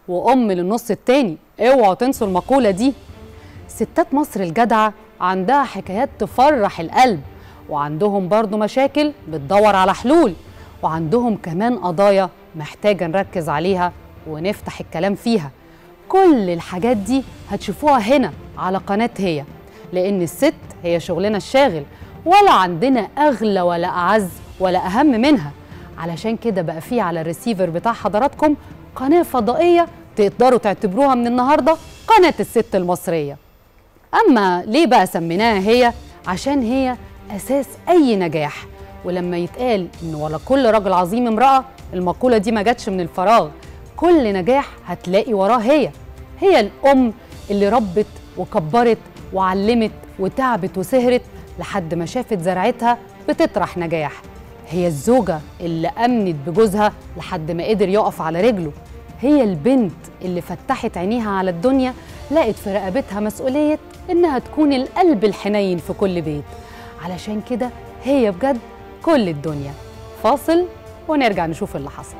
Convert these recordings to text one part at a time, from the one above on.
وأم للنص التاني اوعوا تنسوا المقولة دي ستات مصر الجدعة عندها حكايات تفرح القلب وعندهم برضو مشاكل بتدور على حلول وعندهم كمان قضايا محتاجة نركز عليها ونفتح الكلام فيها كل الحاجات دي هتشوفوها هنا على قناة هي لأن الست هي شغلنا الشاغل ولا عندنا أغلى ولا أعز ولا أهم منها علشان كده بقى في على الريسيفر بتاع حضراتكم قناة فضائية تقدروا تعتبروها من النهاردة قناة الست المصرية أما ليه بقى سميناها هي؟ عشان هي أساس أي نجاح ولما يتقال إن ورا كل راجل عظيم امرأة المقولة دي ما جاتش من الفراغ كل نجاح هتلاقي وراه هي هي الأم اللي ربت وكبرت وعلمت وتعبت وسهرت لحد ما شافت زرعتها بتطرح نجاح هي الزوجة اللي أمنت بجوزها لحد ما قدر يقف على رجله هي البنت اللي فتحت عينيها على الدنيا لقت في رقبتها مسؤولية إنها تكون القلب الحنين في كل بيت علشان كده هي بجد كل الدنيا فاصل ونرجع نشوف اللي حصل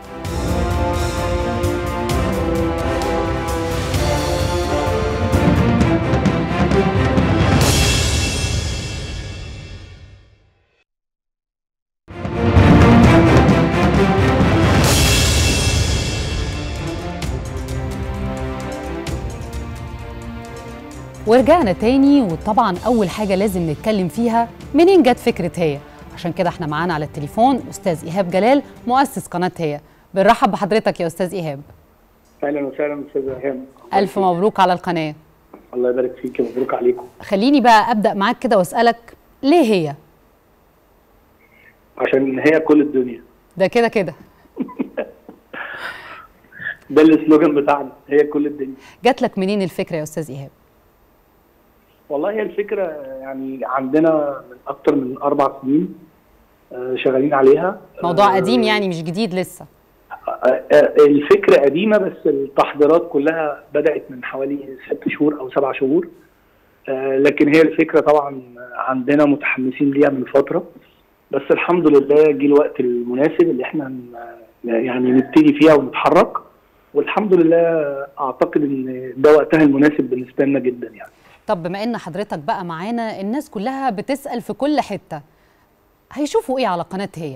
ورجعنا تاني وطبعا اول حاجه لازم نتكلم فيها منين جت فكره هي عشان كده احنا معانا على التليفون استاذ ايهاب جلال مؤسس قناه هي بنرحب بحضرتك يا استاذ ايهاب اهلا وسهلا استاذ ايهاب الف مبروك على القناه الله يبارك فيك مبروك عليكم خليني بقى ابدا معاك كده واسالك ليه هي عشان هي كل الدنيا ده كده كده ده السلوجان بتاعنا هي كل الدنيا جات لك منين الفكره يا استاذ ايهاب والله هي الفكره يعني عندنا من اكتر من اربع سنين آه، شغالين عليها موضوع آه، قديم يعني مش جديد لسه آه، آه، الفكره قديمه بس التحضيرات كلها بدات من حوالي ست شهور او سبع شهور آه، لكن هي الفكره طبعا عندنا متحمسين ليها من فتره بس الحمد لله جه الوقت المناسب اللي احنا ن- يعني نبتدي فيها ونتحرك والحمد لله اعتقد ان ده وقتها المناسب بالنسبه لنا جدا يعني طب بما ان حضرتك بقى معانا الناس كلها بتسال في كل حته هيشوفوا ايه على قناه هي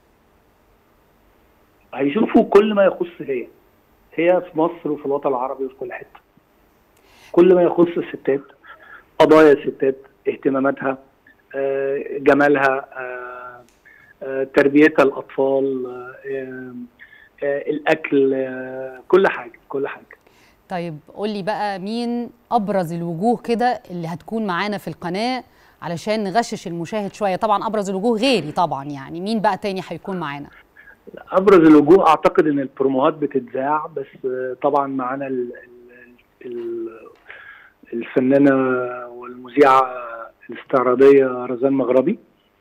هيشوفوا كل ما يخص هي هي في مصر وفي الوطن العربي وفي كل حته كل ما يخص الستات قضايا الستات اهتماماتها آه، جمالها آه، آه، تربيتها الاطفال آه، آه، الاكل آه، كل حاجه كل حاجه طيب قول لي بقى مين ابرز الوجوه كده اللي هتكون معانا في القناه علشان نغشش المشاهد شويه طبعا ابرز الوجوه غيري طبعا يعني مين بقى تاني هيكون معانا ابرز الوجوه اعتقد ان البروموهات بتتذاع بس آه، طبعا معانا ال- ال- ال- الفنانه والمذيعه الاستعراضيه رزان مغربي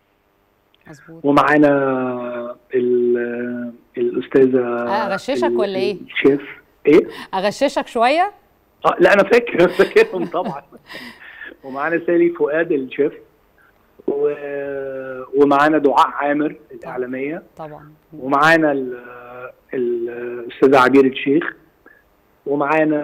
مظبوط ومعانا ال- الاستاذه أغششك ال- ولا إيه؟ الشيف ايه اغششك شويه اه لا انا فاكر فاكرهم طبعا ومعانا سالي فؤاد الشيف و... ومعانا دعاء عامر الاعلاميه طبعا ومعانا ال- ال- الاستاذه عبير الشيخ ومعانا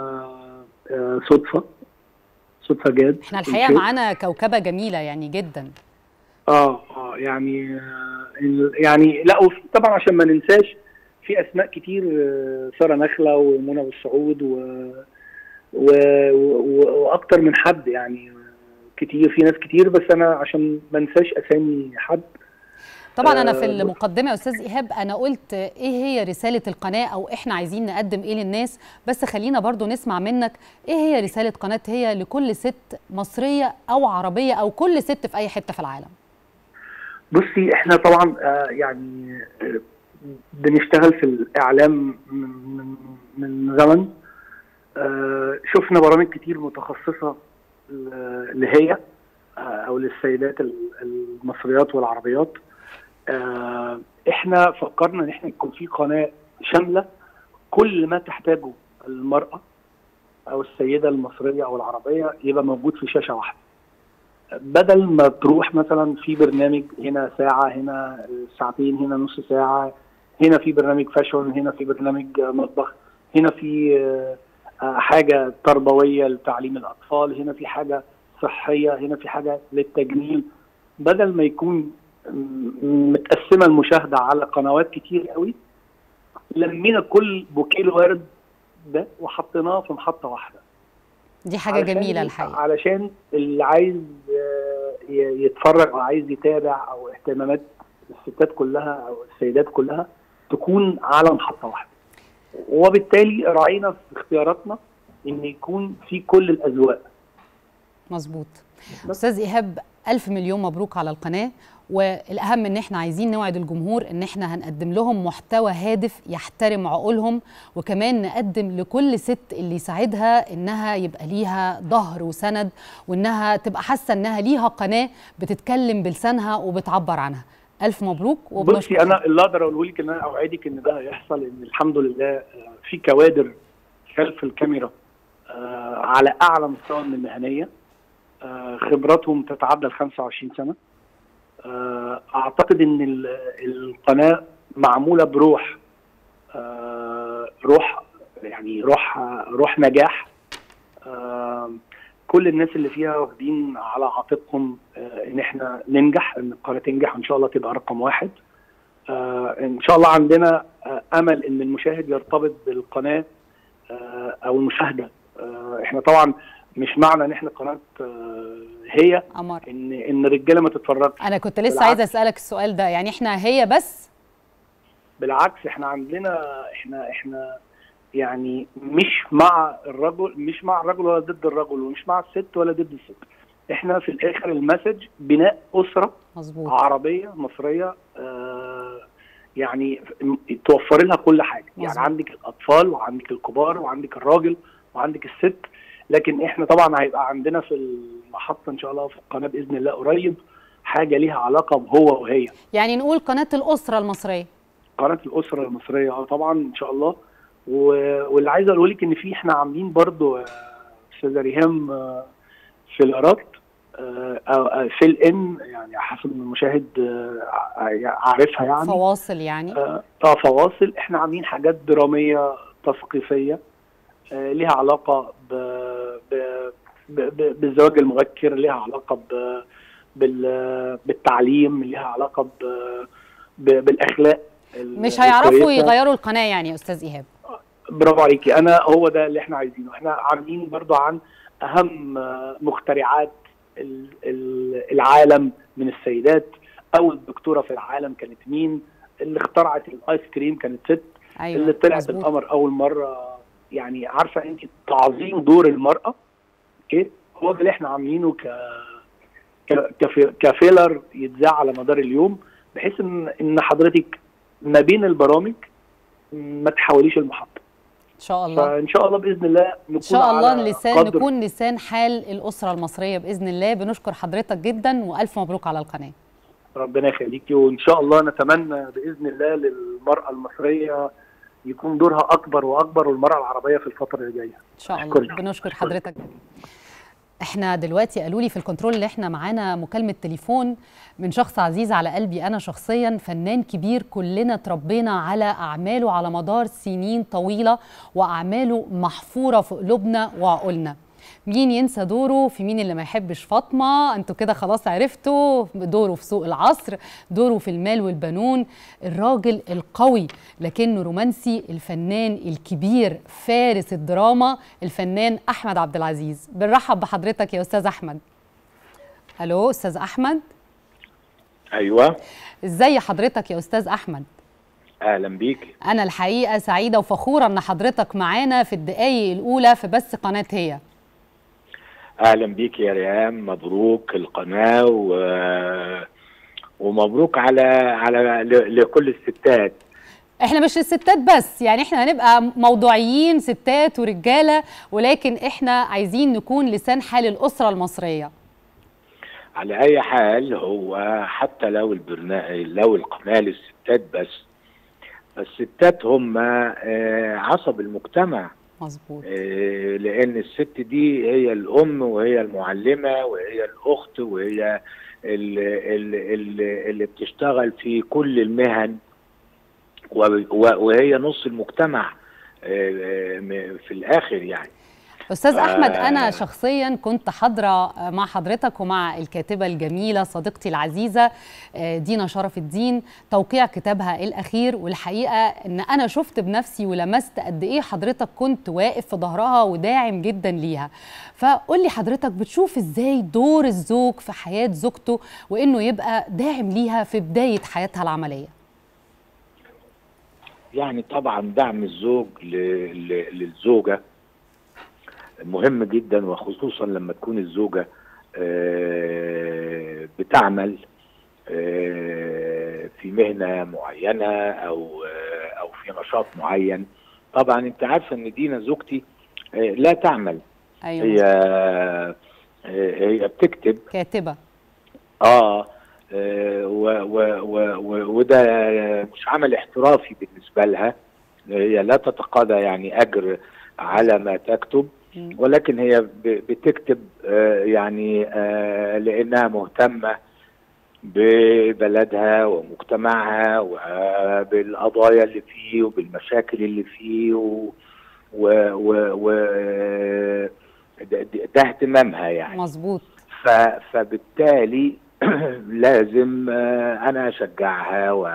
آه، صدفه صدفه جاد احنا الحقيقه الشيخ. معانا كوكبه جميله يعني جدا اه اه يعني آه، ال- يعني لا وفي- طبعا عشان ما ننساش في اسماء كتير آه، ساره نخله ومنى والسعود و و و- واكتر من حد يعني آه، كتير في ناس كتير بس انا عشان ما انساش اسامي حد طبعا انا في آه، المقدمه يا استاذ ايهاب انا قلت ايه هي رساله القناه او احنا عايزين نقدم ايه للناس بس خلينا برضو نسمع منك ايه هي رساله قناه هي لكل ست مصريه او عربيه او كل ست في اي حته في العالم بصي احنا طبعا آه، يعني آه، بنشتغل في الاعلام من من, من زمن آه، شفنا برامج كتير متخصصه ل- لهي آه، او للسيدات ال- المصريات والعربيات آه، احنا فكرنا ان احنا يكون في قناه شامله كل ما تحتاجه المراه او السيده المصريه او العربيه يبقى موجود في شاشه واحده بدل ما تروح مثلا في برنامج هنا ساعة هنا ساعتين هنا نص ساعة هنا في برنامج فاشون هنا في برنامج مطبخ هنا في آه، آه، حاجه تربويه لتعليم الاطفال هنا في حاجه صحيه هنا في حاجه للتجميل بدل ما يكون م- متقسمه المشاهده على قنوات كتير قوي لمينا كل بوكيه الورد ده وحطيناه في محطه واحده دي حاجه علشان- جميله الحقيقه علشان اللي عايز آه، ي- يتفرج او عايز يتابع او اهتمامات الستات كلها او السيدات كلها تكون على محطه واحده وبالتالي راعينا في اختياراتنا ان يكون في كل الاذواق مظبوط استاذ ايهاب الف مليون مبروك على القناه والاهم ان احنا عايزين نوعد الجمهور ان احنا هنقدم لهم محتوى هادف يحترم عقولهم وكمان نقدم لكل ست اللي يساعدها انها يبقى ليها ظهر وسند وانها تبقى حاسه انها ليها قناه بتتكلم بلسانها وبتعبر عنها الف مبروك بصي انا اللي اقدر اقوله لك ان انا اوعدك ان ده هيحصل ان الحمد لله آه، في كوادر خلف الكاميرا آه، على اعلى مستوى من المهنيه آه، خبراتهم تتعدى ال 25 سنه آه، اعتقد ان ال- القناه معموله بروح آه، روح يعني روح روح نجاح آه، كل الناس اللي فيها واخدين على عاتقهم آه، ان احنا ننجح ان القناه تنجح وان شاء الله تبقى رقم واحد آه، ان شاء الله عندنا آه، امل ان المشاهد يرتبط بالقناه آه، او المشاهده آه، احنا طبعا مش معنى ان احنا قناه آه، هي قمر ان ان الرجاله ما تتفرجش انا كنت لسه بالعكس. عايزه اسالك السؤال ده يعني احنا هي بس بالعكس احنا عندنا احنا احنا يعني مش مع الرجل مش مع الرجل ولا ضد الرجل ومش مع الست ولا ضد الست احنا في الاخر المسج بناء اسره مظبوط عربيه مصريه آه يعني م- توفر لها كل حاجه مظبوط. يعني عندك الاطفال وعندك الكبار وعندك الراجل وعندك الست لكن احنا طبعا هيبقى عندنا في المحطه ان شاء الله في القناه باذن الله قريب حاجه ليها علاقه بهو وهي يعني نقول قناه الاسره المصريه قناه الاسره المصريه اه طبعا ان شاء الله و- واللي عايز اقول لك ان في احنا عاملين برضو آه، استاذه ريهام آه، فيلرات آه، أو آه، فيل ان يعني حسب ما المشاهد آه، ع- عارفها يعني فواصل يعني اه آه، فواصل احنا عاملين حاجات دراميه تثقيفيه آه، ليها علاقه ب... ب... ب... ب... بالزواج المبكر ليها علاقه ب... بال... بالتعليم ليها علاقه ب... ب... بالاخلاق ال- مش هيعرفوا الكويسة. يغيروا القناه يعني يا استاذ ايهاب برافو عليكي انا هو ده اللي احنا عايزينه احنا عاملين برضو عن اهم آه، مخترعات ال- ال- العالم من السيدات اول دكتوره في العالم كانت مين اللي اخترعت الايس كريم كانت ست ايوه اللي طلعت مظبوط. القمر اول مره يعني عارفه انت تعظيم دور المراه اوكي هو ده اللي احنا عاملينه ك ك- كفي- كفيلر يتذاع على مدار اليوم بحيث ان ان حضرتك ما بين البرامج ما تحاوليش المحطه ان شاء الله فان شاء الله باذن الله نكون ان شاء الله على لسان قدر نكون لسان حال الاسره المصريه باذن الله بنشكر حضرتك جدا والف مبروك على القناه ربنا يخليكي وان شاء الله نتمنى باذن الله للمراه المصريه يكون دورها اكبر واكبر والمراه العربيه في الفتره اللي جايه ان شاء الله أشكرك. بنشكر حضرتك احنا دلوقتي قالوا لي في الكنترول اللي احنا معانا مكالمه تليفون من شخص عزيز على قلبي انا شخصيا فنان كبير كلنا تربينا على اعماله على مدار سنين طويله واعماله محفوره في قلوبنا وعقولنا مين ينسى دوره في مين اللي ما يحبش فاطمه انتوا كده خلاص عرفتوا دوره في سوق العصر دوره في المال والبنون الراجل القوي لكنه رومانسي الفنان الكبير فارس الدراما الفنان احمد عبد العزيز بنرحب بحضرتك يا استاذ احمد الو استاذ احمد ايوه ازاي حضرتك يا استاذ احمد اهلا بيك انا الحقيقه سعيده وفخوره ان حضرتك معانا في الدقايق الاولى في بث قناه هي اهلا بيك يا ريهام مبروك القناه و... ومبروك على على ل... لكل الستات احنا مش الستات بس يعني احنا هنبقى موضوعيين ستات ورجاله ولكن احنا عايزين نكون لسان حال الاسره المصريه على اي حال هو حتى لو البرنامج لو القناه للستات بس فالستات هم آه، عصب المجتمع مظبوط آه، لان الست دي هي الام وهي المعلمه وهي الاخت وهي اللي, اللي, اللي بتشتغل في كل المهن و- و- وهي نص المجتمع آه، م- في الاخر يعني استاذ آه. احمد انا شخصيا كنت حاضره مع حضرتك ومع الكاتبه الجميله صديقتي العزيزه آه، دينا شرف الدين توقيع كتابها الاخير والحقيقه ان انا شفت بنفسي ولمست قد ايه حضرتك كنت واقف في ظهرها وداعم جدا ليها فقول لي حضرتك بتشوف ازاي دور الزوج في حياه زوجته وانه يبقى داعم ليها في بدايه حياتها العمليه يعني طبعا دعم الزوج ل- ل- للزوجة مهم جدا وخصوصا لما تكون الزوجة آه، بتعمل آه، في مهنة معينة أو آه، أو في نشاط معين طبعا أنت عارفة إن دينا زوجتي آه، لا تعمل ايوه هي آه، هي بتكتب كاتبه اه آه، و- و- و- و- وده مش عمل احترافي بالنسبه لها هي لا تتقاضى يعني اجر على ما تكتب مم. ولكن هي ب- بتكتب آه، يعني آه، لانها مهتمه ببلدها ومجتمعها وبالقضايا اللي فيه وبالمشاكل اللي فيه و و و, و ده, ده اهتمامها يعني مظبوط ف... فبالتالي لازم آه، انا اشجعها و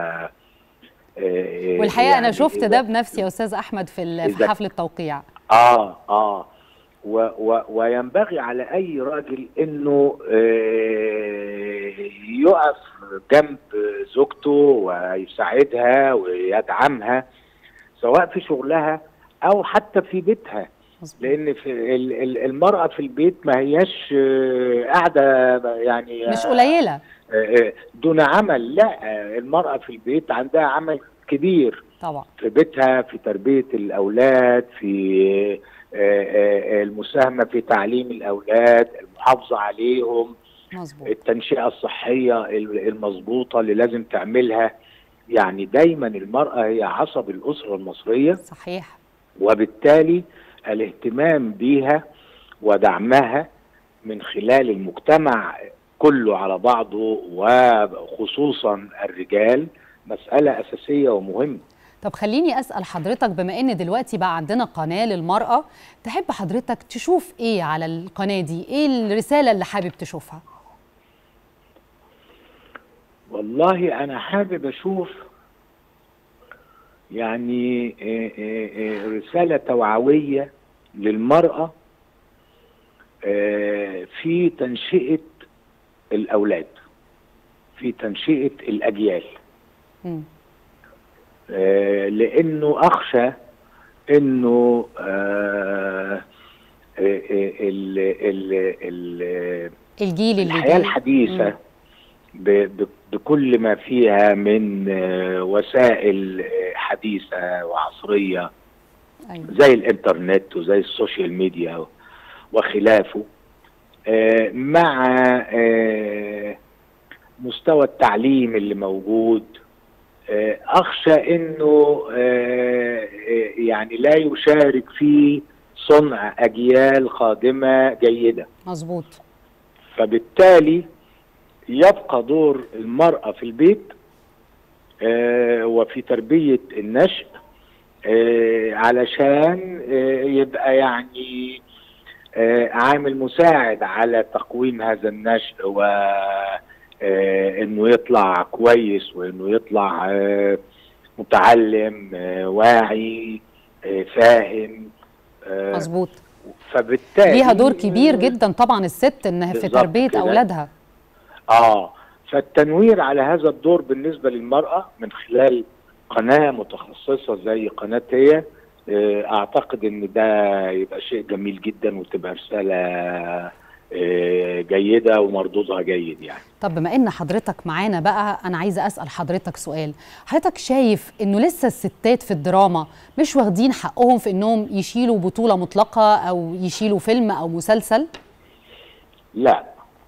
آه، والحقيقه انا يعني شفت إذا- ده بنفسي يا استاذ احمد في ال- في إذا- حفل التوقيع اه اه و و وينبغي على اي راجل انه آه، يقف جنب زوجته ويساعدها ويدعمها سواء في شغلها او حتى في بيتها مظبوط. لان في ال- ال- المراه في البيت ما هياش آه، قاعده يعني مش قليله آه، آه، دون عمل لا آه، المراه في البيت عندها عمل كبير طبعا في بيتها في تربيه الاولاد في آه، آه، المساهمه في تعليم الاولاد المحافظه عليهم مظبوط التنشئه الصحيه المظبوطه اللي لازم تعملها يعني دايما المراه هي عصب الاسره المصريه صحيح وبالتالي الاهتمام بيها ودعمها من خلال المجتمع كله على بعضه وخصوصا الرجال مسألة أساسية ومهمة طب خليني اسال حضرتك بما ان دلوقتي بقى عندنا قناه للمراه تحب حضرتك تشوف ايه على القناه دي ايه الرساله اللي حابب تشوفها والله أنا حابب أشوف يعني آه، آه، آه، رسالة توعوية للمرأة آه، في تنشئة الأولاد في تنشئة الأجيال مم. آه، لانه اخشى انه آه، آه، آه، ال ال ال الجيل اللي الحياه جاي. الحديثه مم. ب- ب- بكل ما فيها من آه، وسائل آه، حديثه وعصريه أيوة. زي الانترنت وزي السوشيال ميديا وخلافه آه، مع آه، مستوى التعليم اللي موجود آه، اخشى انه آه، آه، يعني لا يشارك في صنع اجيال قادمه جيده مظبوط فبالتالي يبقى دور المراه في البيت آه، وفي تربيه النشء آه، علشان آه، يبقى يعني آه، عامل مساعد على تقويم هذا النشء و آه، انه يطلع كويس وانه يطلع آه، متعلم آه، واعي آه، فاهم آه، مظبوط فبالتالي ليها دور كبير جدا طبعا الست انها في بالظبط تربيه كده. اولادها اه فالتنوير على هذا الدور بالنسبه للمراه من خلال قناه متخصصه زي قناه هي آه، اعتقد ان ده يبقى شيء جميل جدا وتبقى رساله آه، جيده ومردودها جيد يعني طب بما ان حضرتك معانا بقى انا عايزه اسال حضرتك سؤال حضرتك شايف انه لسه الستات في الدراما مش واخدين حقهم في انهم يشيلوا بطوله مطلقه او يشيلوا فيلم او مسلسل لا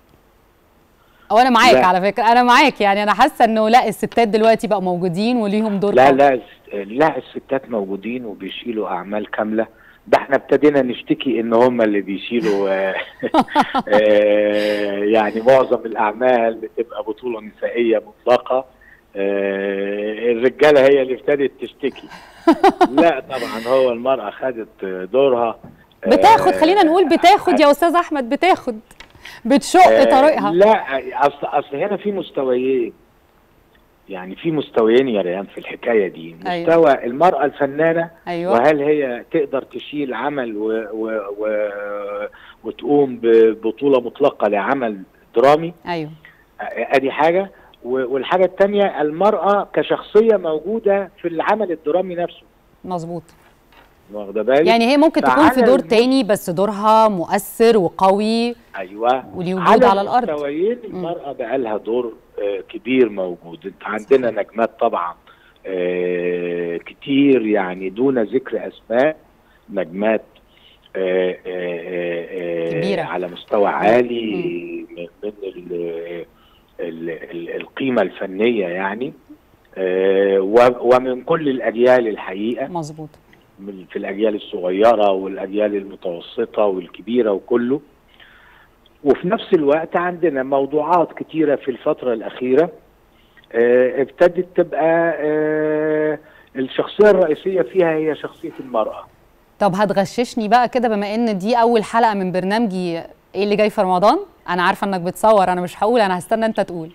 او انا معاك لا. على فكره انا معاك يعني انا حاسه انه لا الستات دلوقتي بقى موجودين وليهم دور لا قوي. لا لا الستات موجودين وبيشيلوا اعمال كامله ده احنا ابتدينا نشتكي ان هم اللي بيشيلوا آه، آه، يعني معظم الاعمال بتبقى بطوله نسائيه مطلقه آه، الرجاله هي اللي ابتدت تشتكي لا طبعا هو المراه خدت دورها آه، بتاخد خلينا نقول بتاخد يا استاذ احمد بتاخد بتشق آه، طريقها لا اصل اصل هنا في مستويين يعني في مستويين يا ريان في الحكايه دي أيوة. مستوى المراه الفنانه ايوه وهل هي تقدر تشيل عمل و و و وتقوم ببطوله مطلقه لعمل درامي ايوه ادي حاجه و- والحاجه الثانيه المراه كشخصيه موجوده في العمل الدرامي نفسه مظبوط واخده بالك يعني هي ممكن تكون في فعلى دور الم- تاني بس دورها مؤثر وقوي ايوه وليه وجود على الارض المستويين المراه بقى لها دور آه، كبير موجود انت عندنا نجمات طبعا آه، كتير يعني دون ذكر اسماء نجمات آه، آه، آه، كبيرة. على مستوى عالي من من ال- ال- ال- القيمه الفنيه يعني آه، و- ومن كل الاجيال الحقيقه مظبوط من- في الاجيال الصغيره والاجيال المتوسطه والكبيره وكله وفي نفس الوقت عندنا موضوعات كتيره في الفتره الاخيره آه، ابتدت تبقى آه، الشخصيه الرئيسيه فيها هي شخصيه المراه طب هتغششني بقى كده بما ان دي اول حلقه من برنامجي ايه اللي جاي في رمضان انا عارفه انك بتصور انا مش هقول انا هستنى انت تقول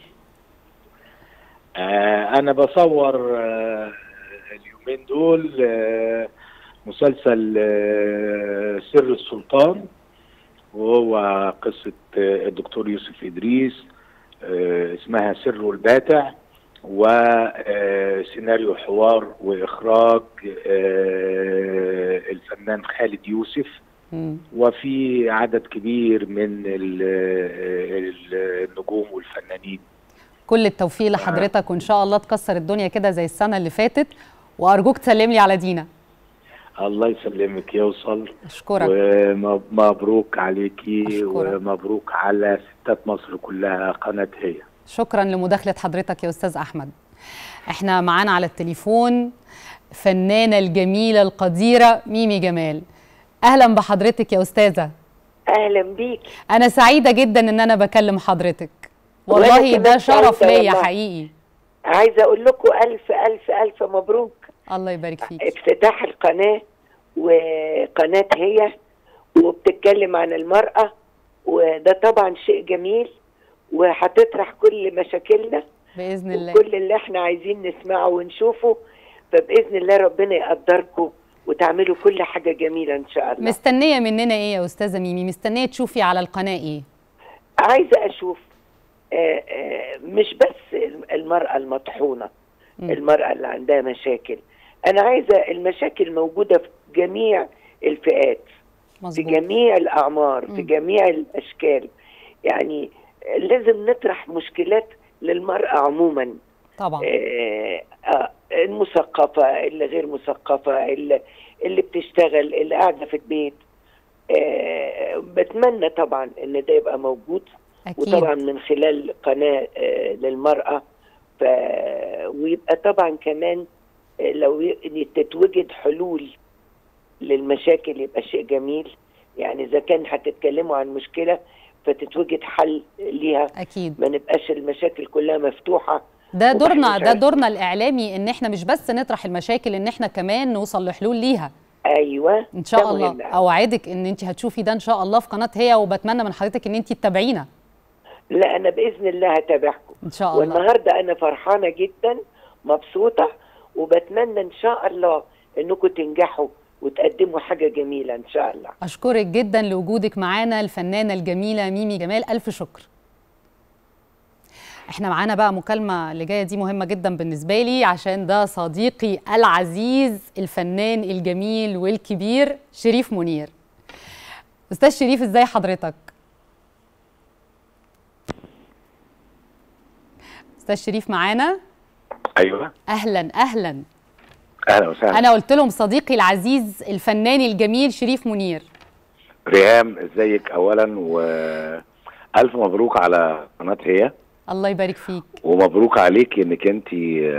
آه، انا بصور آه، اليومين دول آه، مسلسل آه، سر السلطان وهو قصة آه، الدكتور يوسف إدريس آه، اسمها سر الباتع وسيناريو حوار وإخراج آه، الفنان خالد يوسف مم. وفي عدد كبير من ال- ال- النجوم والفنانين كل التوفيق لحضرتك وان شاء الله تكسر الدنيا كده زي السنه اللي فاتت وارجوك تسلم لي على دينا الله يسلمك يوصل اشكرك ومبروك عليكي أشكرك. ومبروك على ستات مصر كلها قناة هي شكرا لمداخله حضرتك يا استاذ احمد احنا معانا على التليفون فنانه الجميله القديره ميمي جمال اهلا بحضرتك يا استاذه اهلا بيك انا سعيده جدا ان انا بكلم حضرتك وأنا والله كمان ده شرف سعيدة ليا والله. حقيقي عايزه اقول لكم الف الف الف مبروك الله يبارك فيك افتتاح القناه وقناه هي وبتتكلم عن المراه وده طبعا شيء جميل وهتطرح كل مشاكلنا باذن الله وكل اللي احنا عايزين نسمعه ونشوفه فباذن الله ربنا يقدركم وتعملوا كل حاجه جميله ان شاء الله مستنيه مننا ايه يا استاذه ميمي مستنيه تشوفي على القناه ايه عايزه اشوف آه، آه، مش بس المراه المطحونه مم. المراه اللي عندها مشاكل انا عايزه المشاكل موجوده في جميع الفئات في مظبوط جميع الاعمار في مم. جميع الاشكال يعني لازم نطرح مشكلات للمراه عموما طبعا آه، آه، المثقفه اللي غير مثقفه اللي, اللي بتشتغل اللي قاعده في البيت آه، بتمنى طبعا ان ده يبقى موجود اكيد وطبعا من خلال قناه آه، للمراه ف... ويبقى طبعا كمان آه، لو ي- تتوجد حلول للمشاكل يبقى شيء جميل يعني اذا كان هتتكلموا عن مشكله فتتوجد حل ليها اكيد ما نبقاش المشاكل كلها مفتوحه ده وإحنا دورنا مش ده عارف- دورنا الاعلامي ان احنا مش بس نطرح المشاكل ان احنا كمان نوصل لحلول ليها ايوه ان شاء ده الله مهم أوي. اوعدك ان انت هتشوفي ده ان شاء الله في قناه هي وبتمنى من حضرتك ان انت تتابعينا لا انا باذن الله هتابعكم ان شاء الله والنهارده انا فرحانه جدا مبسوطه وبتمنى ان شاء الله انكم تنجحوا وتقدموا حاجه جميله ان شاء الله اشكرك جدا لوجودك معانا الفنانه الجميله ميمي جمال الف شكر احنا معانا بقى مكالمه اللي جايه دي مهمه جدا بالنسبه لي عشان ده صديقي العزيز الفنان الجميل والكبير شريف منير استاذ شريف ازاي حضرتك استاذ شريف معانا ايوه اهلا اهلا اهلا وسهلا انا قلت لهم صديقي العزيز الفنان الجميل شريف منير ريهام ازيك اولا والف مبروك على قناه هي الله يبارك فيك ومبروك عليك انك انت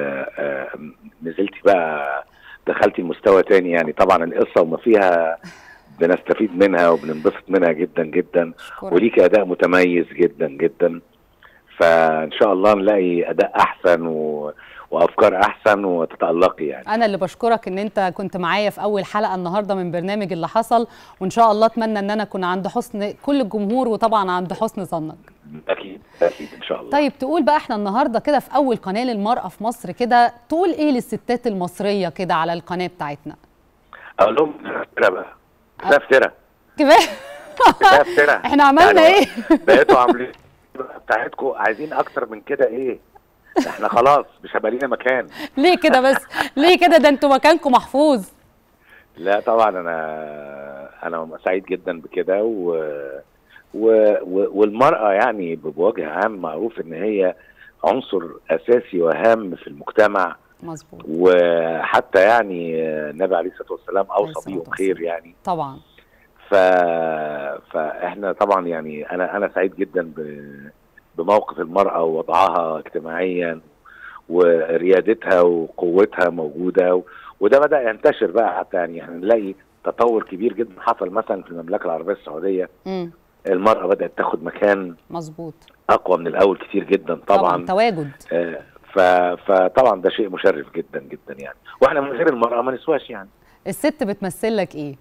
نزلتي بقى دخلتي مستوى تاني يعني طبعا القصه وما فيها بنستفيد منها وبننبسط منها جدا جدا شكرا وليك اداء متميز جدا جدا فان شاء الله نلاقي اداء احسن و... وافكار احسن وتتالقي يعني انا اللي بشكرك ان انت كنت معايا في اول حلقه النهارده من برنامج اللي حصل وان شاء الله اتمنى ان انا اكون عند حسن كل الجمهور وطبعا عند حسن ظنك اكيد اكيد ان شاء الله طيب تقول بقى احنا النهارده كده في اول قناه للمراه في مصر كده تقول ايه للستات المصريه كده على القناه بتاعتنا اقول لهم افترى بقى كفايه افترى كفايه كفايه افترى احنا عملنا يعني ايه بقيتوا عاملين بتاعتكم عايزين اكتر من كده ايه احنا خلاص مش هيبقى لينا مكان ليه كده بس ليه كده ده انتوا مكانكم محفوظ لا طبعا انا انا سعيد جدا بكده و... و... و... والمراه يعني بوجه عام معروف ان هي عنصر اساسي وهام في المجتمع مظبوط وحتى يعني النبي عليه الصلاه والسلام عليه اوصى الصلاة بيهم خير والسلام. يعني طبعا ف... فاحنا طبعا يعني انا انا سعيد جدا ب... بموقف المراه ووضعها اجتماعيا وريادتها وقوتها موجوده و... وده بدا ينتشر بقى حتى يعني هنلاقي تطور كبير جدا حصل مثلا في المملكه العربيه السعوديه امم المراه بدات تاخد مكان مظبوط اقوى من الاول كتير جدا طبعا تواجد آه، ف... فطبعا ده شيء مشرف جدا جدا يعني واحنا من غير المراه ما نسواش يعني الست بتمثل لك ايه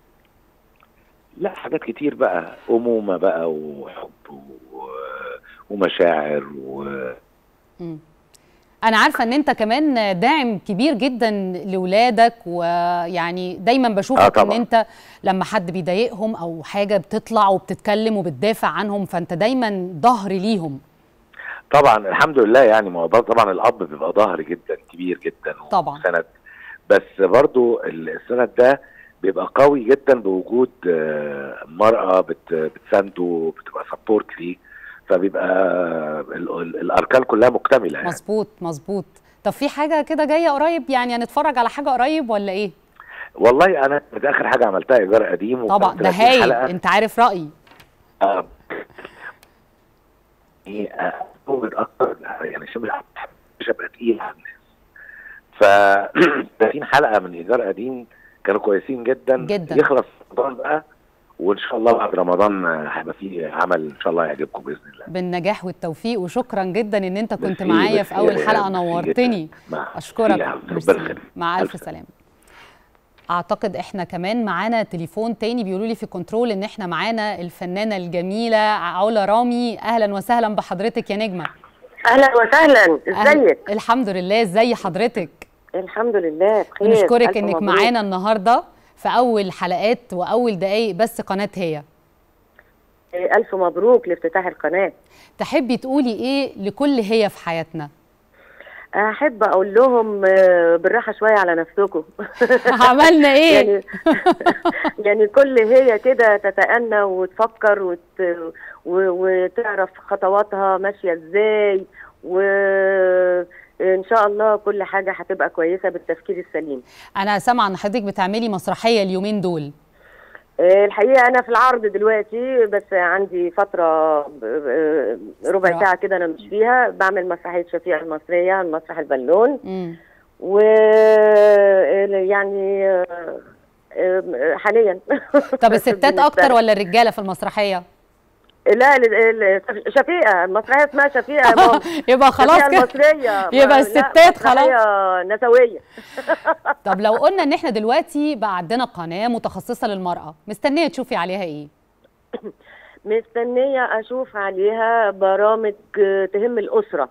لا حاجات كتير بقى أمومة بقى وحب و... ومشاعر و... مم. انا عارفه ان انت كمان داعم كبير جدا لاولادك ويعني دايما بشوفك آه ان طبعاً. انت لما حد بيضايقهم او حاجه بتطلع وبتتكلم وبتدافع عنهم فانت دايما ظهر ليهم طبعا الحمد لله يعني ما هو ده طبعا الأب بيبقى ظهر جدا كبير جدا طبعاً. وسند بس برضو السند ده بيبقى قوي جدا بوجود آه، مرأة بت... بتسانده بتبقى سبورت ليه فبيبقى ال... ال... الأركان كلها مكتملة يعني. مظبوط مظبوط طب في حاجه كده جايه قريب يعني هنتفرج على حاجه قريب ولا ايه والله أنا ده آخر حاجة عملتها إيجار قديم طبعا وكان ده 30 هايل حلقة. انت عارف رايي آه، ايه آه، ازود اكتر يعني شبه مش ابقى تقيل على الناس ف 30 حلقه من ايجار قديم كانوا كويسين جدا جداً. يخلص رمضان بقى وان شاء الله بعد رمضان آه، هيبقى فيه عمل ان شاء الله يعجبكم باذن الله بالنجاح والتوفيق وشكرا جدا ان انت كنت ميرسي، معايا في ميرسي اول يا حلقه ريان، ميرسي نورتني جداً. مع- اشكرك يا حبيبي، ميرسي. ربنا يخليك. مع الف ألف سلامه اعتقد احنا كمان معانا تليفون تاني بيقولوا لي في كنترول ان احنا معانا الفنانه الجميله علا رامي اهلا وسهلا بحضرتك يا نجمه اهلا وسهلا أهل- ازيك الحمد لله ازي حضرتك الحمد لله بخير بنشكرك ألف انك مبروك. معانا النهارده في اول حلقات واول دقايق بس قناه هي إيه، الف مبروك لافتتاح القناه تحبي تقولي ايه لكل هي في حياتنا احب اقول لهم آه، بالراحه شويه على نفسكم عملنا ايه يعني يعني كل هي كده تتأنى وتفكر وت... و... وتعرف خطواتها ماشيه ازاي وان شاء الله كل حاجه هتبقى كويسه بالتفكير السليم انا سامعه ان حضرتك بتعملي مسرحيه اليومين دول آه، الحقيقه انا في العرض دلوقتي بس عندي فتره ب- ب- ربع استراحة. ساعه كده انا مش فيها بعمل مسرحيه شفيقه المصريه المسرح البالون امم و يعني آه، آه، حاليا طب الستات بالنسبة اكتر لي. ولا الرجاله في المسرحيه لا ال- ال- شفيقه المسرحيه اسمها شفيقه يا ماما يبقى خلاص شفيقة كده المصريه يبقى ما- لا، الستات خلاص. مسرحية نسويه طب لو قلنا ان احنا دلوقتي بقى عندنا قناه متخصصه للمراه مستنيه تشوفي عليها ايه مستنيه اشوف عليها برامج آه، تهم الاسره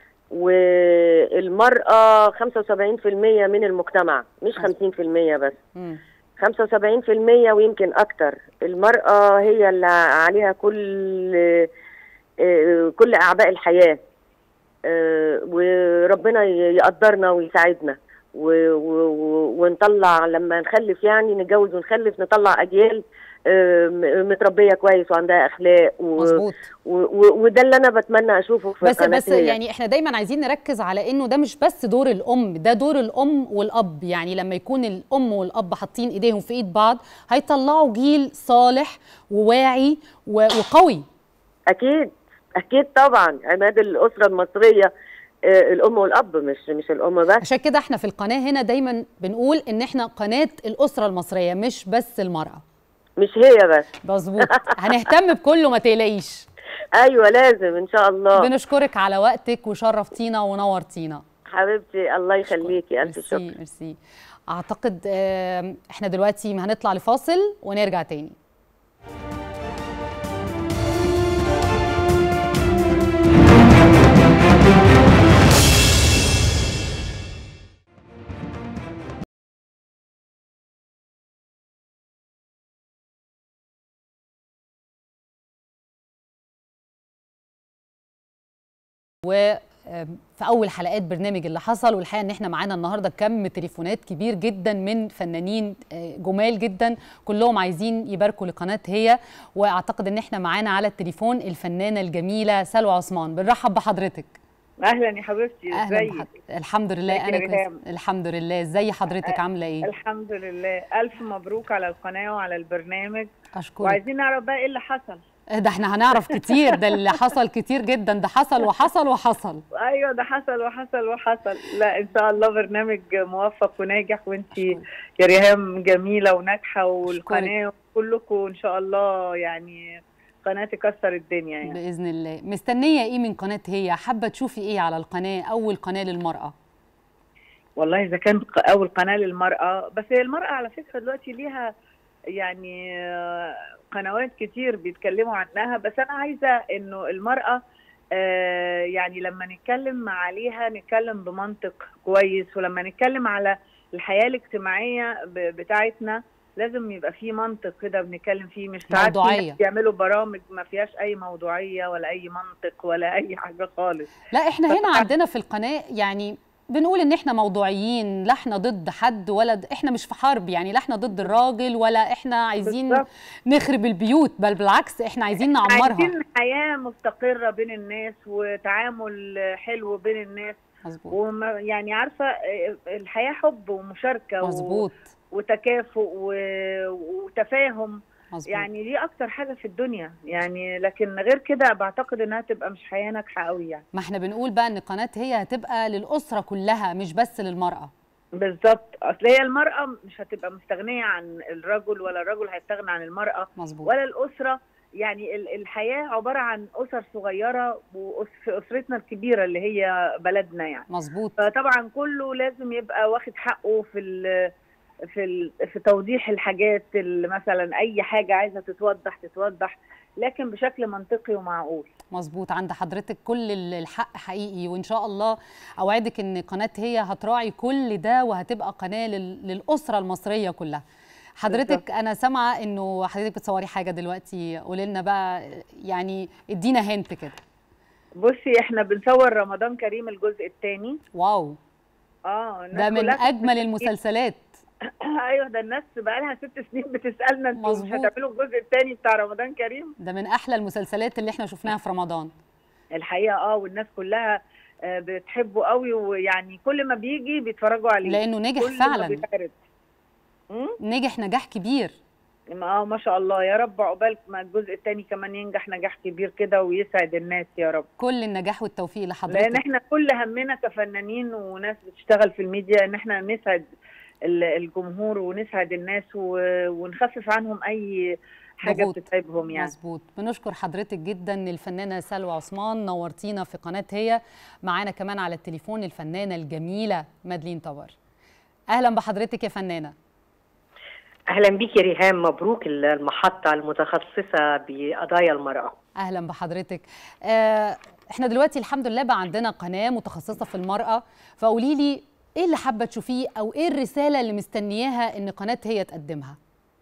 والمراه 75% من المجتمع مش 50% بس مم. 75% ويمكن أكتر المرأة هي اللي عليها كل آه، كل أعباء الحياة آه، وربنا يقدرنا ويساعدنا و- و- و- ونطلع لما نخلف يعني نتجوز ونخلف نطلع أجيال آه، م- متربية كويس وعندها أخلاق و- مظبوط و- و- وده اللي أنا بتمنى أشوفه في بس قناة بس هي. يعني احنا دايما عايزين نركز على انه ده مش بس دور الام ده دور الام والاب يعني لما يكون الام والاب حاطين ايديهم في ايد بعض هيطلعوا جيل صالح وواعي و- وقوي اكيد اكيد طبعا عماد الاسره المصريه آه، الام والاب مش مش الام بس عشان كده احنا في القناه هنا دايما بنقول ان احنا قناه الاسره المصريه مش بس المراه مش هي بس مظبوط هنهتم بكله ما تقلقيش ايوه لازم ان شاء الله بنشكرك على وقتك وشرفتينا ونورتينا حبيبتي الله يخليكي الف شكر ميرسي ميرسي اعتقد آه، احنا دلوقتي هنطلع لفاصل ونرجع تاني و آم، في اول حلقات برنامج اللي حصل والحقيقه ان احنا معانا النهارده كم تليفونات كبير جدا من فنانين آه، جمال جدا كلهم عايزين يباركوا لقناه هي واعتقد ان احنا معانا على التليفون الفنانه الجميله سلوى عثمان بنرحب بحضرتك اهلا يا حبيبتي اهلا ازيك بحضرتك الحمد لله ازيك انا يا كويس ريهام؟ الحمد لله ازي حضرتك عامله ايه الحمد لله الف مبروك على القناه وعلى البرنامج اشكرك وعايزين نعرف بقى ايه اللي حصل ده احنا هنعرف كتير ده اللي حصل كتير جدا ده حصل وحصل وحصل ايوه ده حصل وحصل وحصل لا ان شاء الله برنامج موفق وناجح وانت يا ريهام جميله وناجحه والقناه كلكم ان شاء الله يعني قناه تكسر الدنيا يعني باذن الله مستنيه ايه من قناه هي حابه تشوفي ايه على القناه اول قناه للمراه والله اذا كان ق- اول قناه للمراه بس هي المراه على فكره دلوقتي ليها يعني آه، قنوات كتير بيتكلموا عنها بس انا عايزه انه المراه آه، يعني لما نتكلم عليها نتكلم بمنطق كويس ولما نتكلم على الحياه الاجتماعيه ب- بتاعتنا لازم يبقى في منطق كده بنتكلم فيه مش ساعات في موضوعية. ناس بيعملوا برامج ما فيهاش اي موضوعيه ولا اي منطق ولا اي حاجه خالص لا احنا هنا فطبعاً- عندنا في القناه يعني بنقول ان احنا موضوعيين لا احنا ضد حد ولا د... احنا مش في حرب يعني لا احنا ضد الراجل ولا احنا عايزين بالظبط. نخرب البيوت بل بالعكس احنا عايزين نعمرها عايزين حياة مستقرة بين الناس وتعامل حلو بين الناس مظبوط وما يعني عارفة آه، الحياة حب ومشاركة و- مظبوط وتكافؤ و- وتفاهم مظبوط يعني دي أكتر حاجة في الدنيا يعني لكن غير كده بعتقد إنها تبقى مش حياة ناجحة قوي يعني ما احنا بنقول بقى ان قناه هي هتبقى للاسره كلها مش بس للمراه بالظبط أصل هي المرأة مش هتبقى مستغنية عن الرجل ولا الرجل هيستغنى عن المرأة مظبوط ولا الأسرة يعني ال- الحياة عبارة عن أسر صغيرة وأس- في أسرتنا الكبيرة اللي هي بلدنا يعني مظبوط فطبعا كله لازم يبقى واخد حقه في ال في ال في توضيح الحاجات اللي مثلا أي حاجة عايزة تتوضح تتوضح لكن بشكل منطقي ومعقول مظبوط عند حضرتك كل ال- الحق حقيقي وان شاء الله اوعدك ان قناه هي هتراعي كل ده وهتبقى قناه لل- للاسره المصريه كلها حضرتك بالظبط. انا سامعه انه حضرتك بتصوري حاجه دلوقتي قولي لنا بقى يعني ادينا هنت كده بصي احنا بنصور رمضان كريم الجزء الثاني واو اه الناس ده من كلها اجمل المسلسلات ايوه ده الناس بقى لها ست سنين بتسالنا انتوا مش مظبوط. هتعملوا الجزء الثاني بتاع رمضان كريم ده من احلى المسلسلات اللي احنا شفناها في رمضان الحقيقه اه والناس كلها آه، بتحبه قوي ويعني كل ما بيجي بيتفرجوا عليه لانه نجح كل ما فعلا بيتعرض مم؟ نجح نجاح كبير اه ما شاء الله يا رب عقبال ما الجزء الثاني كمان ينجح نجاح كبير كده ويسعد الناس يا رب كل النجاح والتوفيق لان لحضرتك احنا كل همنا كفنانين وناس بتشتغل في الميديا ان احنا نسعد ال- الجمهور ونسعد الناس و- ونخفف عنهم اي حاجه ضغوط. بتتعبهم يعني مظبوط بنشكر حضرتك جدا الفنانه سلوى عثمان نورتينا في قناه هي معانا كمان على التليفون الفنانه الجميله مادلين طور اهلا بحضرتك يا فنانه اهلا بيك يا ريهام مبروك المحطه المتخصصه بقضايا المراه اهلا بحضرتك آه احنا دلوقتي الحمد لله بقى عندنا قناه متخصصه في المراه فقولي لي ايه اللي حابه تشوفيه او ايه الرساله اللي مستنياها ان قناه هي تقدمها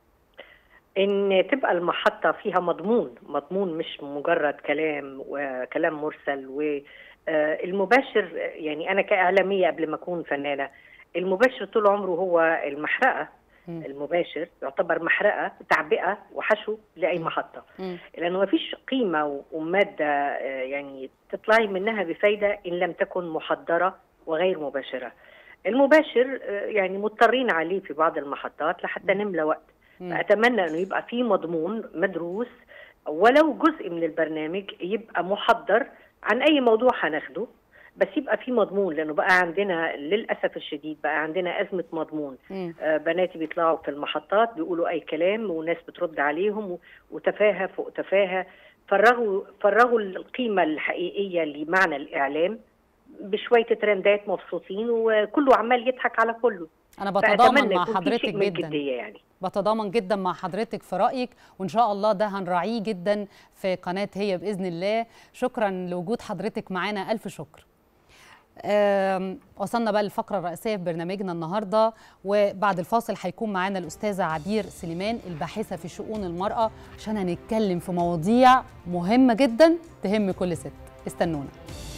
ان تبقى المحطه فيها مضمون مضمون مش مجرد كلام وكلام مرسل والمباشر يعني انا كاعلاميه قبل ما اكون فنانه المباشر طول عمره هو المحرقه مم. المباشر يعتبر محرقه تعبئه وحشو لاي محطه مم. لانه ما فيش قيمه وماده آه، يعني تطلعي منها بفايده ان لم تكن محضره وغير مباشره. المباشر آه، يعني مضطرين عليه في بعض المحطات لحتى نملى وقت. مم. فاتمنى انه يبقى في مضمون مدروس ولو جزء من البرنامج يبقى محضر عن اي موضوع هناخده بس يبقى في مضمون لانه بقى عندنا للاسف الشديد بقى عندنا ازمه مضمون مم. آه، بناتي بيطلعوا في المحطات بيقولوا اي كلام وناس بترد عليهم و- وتفاهه فوق تفاهه فرغوا فرغوا القيمه الحقيقيه لمعنى الاعلام بشويه ترندات مبسوطين وكله عمال يضحك على كله انا فأتمنى بتضامن مع يكون في حضرتك شيء من جدا الجديه يعني بتضامن جدا مع حضرتك في رايك وان شاء الله ده هنراعيه جدا في قناه هي باذن الله شكرا لوجود حضرتك معانا الف شكر آم، وصلنا بقى للفقرة الرئيسية في برنامجنا النهاردة وبعد الفاصل هيكون معانا الأستاذة عبير سليمان الباحثة في شؤون المرأة عشان هنتكلم في مواضيع مهمة جدا تهم كل ست استنونا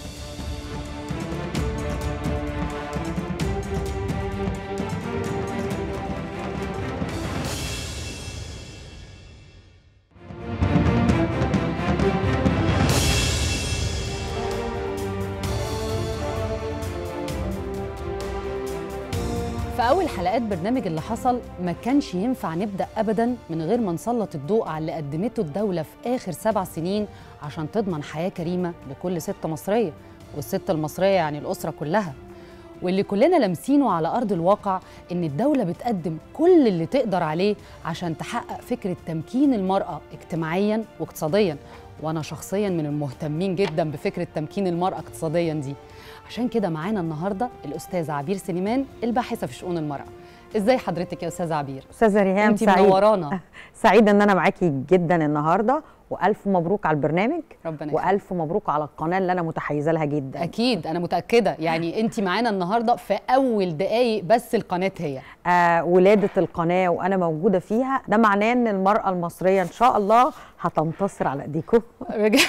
في أول حلقات برنامج اللي حصل ما كانش ينفع نبدأ أبدا من غير ما نسلط الضوء على اللي قدمته الدولة في آخر سبع سنين عشان تضمن حياة كريمة لكل ست مصرية والست المصرية يعني الأسرة كلها واللي كلنا لامسينه على أرض الواقع إن الدولة بتقدم كل اللي تقدر عليه عشان تحقق فكرة تمكين المرأة اجتماعيا واقتصاديا وأنا شخصيا من المهتمين جدا بفكرة تمكين المرأة اقتصاديا دي عشان كده معانا النهارده الأستاذة عبير سليمان الباحثة في شؤون المرأة ازاي حضرتك يا أستاذة عبير؟ استاذه ريهام انت سعيد منورانا سعيده ان انا معاكي جدا النهارده والف مبروك على البرنامج ربنا يخليك. والف مبروك على القناه اللي انا متحيزه لها جدا اكيد انا متاكده يعني انت معانا النهارده في اول دقايق بس القناه هي آه ولاده القناه وانا موجوده فيها ده معناه ان المراه المصريه ان شاء الله هتنتصر على ايديكم بج-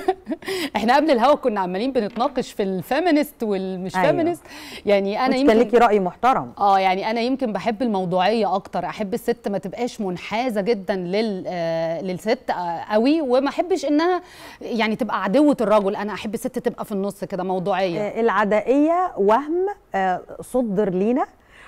احنا قبل الهوا كنا عمالين بنتناقش في الفيمينست والمش أيوة. فيمينست يعني انا انا كان يمكن ليكي راي محترم اه يعني انا يمكن بحب الموضوعيه اكتر احب الست ما تبقاش منحازه جدا لل آه للست آه قوي وما احبش انها يعني تبقى عدوه الرجل انا احب الست تبقى في النص كده موضوعيه آه العدائيه وهم آه صدر لينا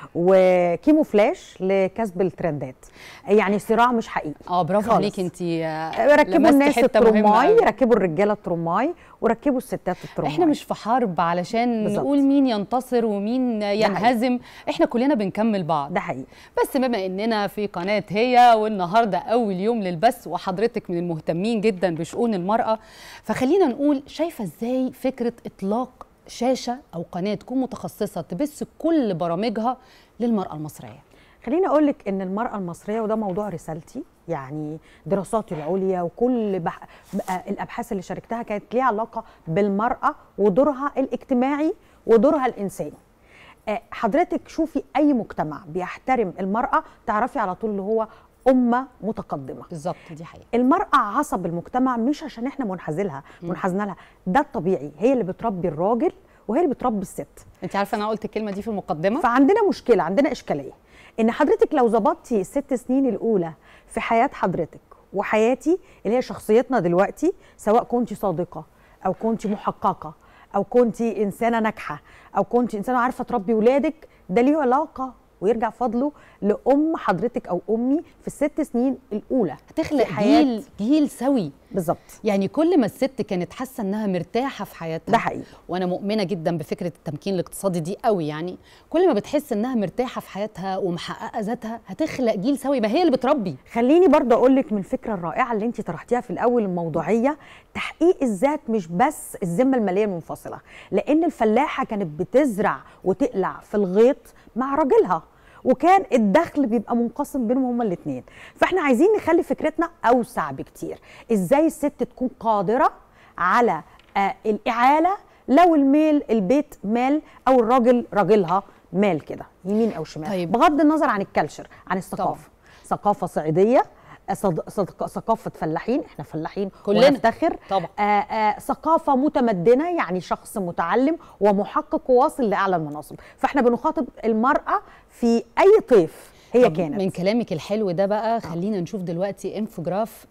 وكيموفلاش لكسب الترندات يعني صراع مش حقيقي اه برافو خالص. عليك انت ركبوا الناس الترماي ركبوا الرجاله الترماي وركبوا الستات الترماي احنا مش في حرب علشان بالظبط. نقول مين ينتصر ومين ينهزم احنا كلنا بنكمل بعض ده حقيقي بس بما اننا في قناه هي والنهارده اول يوم للبث وحضرتك من المهتمين جدا بشؤون المراه فخلينا نقول شايفه ازاي فكره اطلاق شاشه او قناه تكون متخصصه تبث كل برامجها للمراه المصريه خليني اقول لك ان المراه المصريه وده موضوع رسالتي يعني دراساتي العليا وكل بح... بقى الابحاث اللي شاركتها كانت ليها علاقه بالمراه ودورها الاجتماعي ودورها الانساني آه، حضرتك شوفي اي مجتمع بيحترم المراه تعرفي على طول اللي هو امه متقدمه بالظبط دي حقيقه المرأة عصب المجتمع مش عشان احنا منحازين لها منحازين لها ده الطبيعي هي اللي بتربي الراجل وهي اللي بتربي الست انت عارفه انا قلت الكلمه دي في المقدمه فعندنا مشكلة عندنا إشكالية إن حضرتك لو ظبطتي الست سنين الأولى في حياة حضرتك وحياتي اللي هي شخصيتنا دلوقتي سواء كنت صادقة أو كنت محققة أو كنت إنسانة ناجحة أو كنت إنسانة عارفة تربي ولادك ده ليه علاقة ويرجع فضله لأم حضرتك أو أمي في الست سنين الأولى هتخلق في حياة- جيل جيل سوي بالظبط يعني كل ما الست كانت حاسه انها مرتاحه في حياتها ده حقيقي وانا مؤمنه جدا بفكره التمكين الاقتصادي دي قوي يعني كل ما بتحس انها مرتاحه في حياتها ومحققه ذاتها هتخلق جيل سوي ما هي اللي بتربي خليني برضه اقول لك من الفكره الرائعه اللي انت طرحتيها في الاول الموضوعيه تحقيق الذات مش بس الذمه الماليه المنفصله لان الفلاحه كانت بتزرع وتقلع في الغيط مع راجلها وكان الدخل بيبقى منقسم بينهم هما الاثنين فاحنا عايزين نخلي فكرتنا اوسع بكتير ازاي الست تكون قادره على آه الاعاله لو الميل البيت مال او الراجل راجلها مال كده يمين او شمال طيب. بغض النظر عن الكلتشر عن الثقافه ثقافه صعيديه صد- صد- ثقافه فلاحين احنا فلاحين كلنا. ونفتخر طبعا. آه آه ثقافه متمدنه يعني شخص متعلم ومحقق وواصل لاعلى المناصب فاحنا بنخاطب المراه في اي طيف هي طب كانت من كلامك الحلو ده بقى خلينا نشوف دلوقتي انفوجراف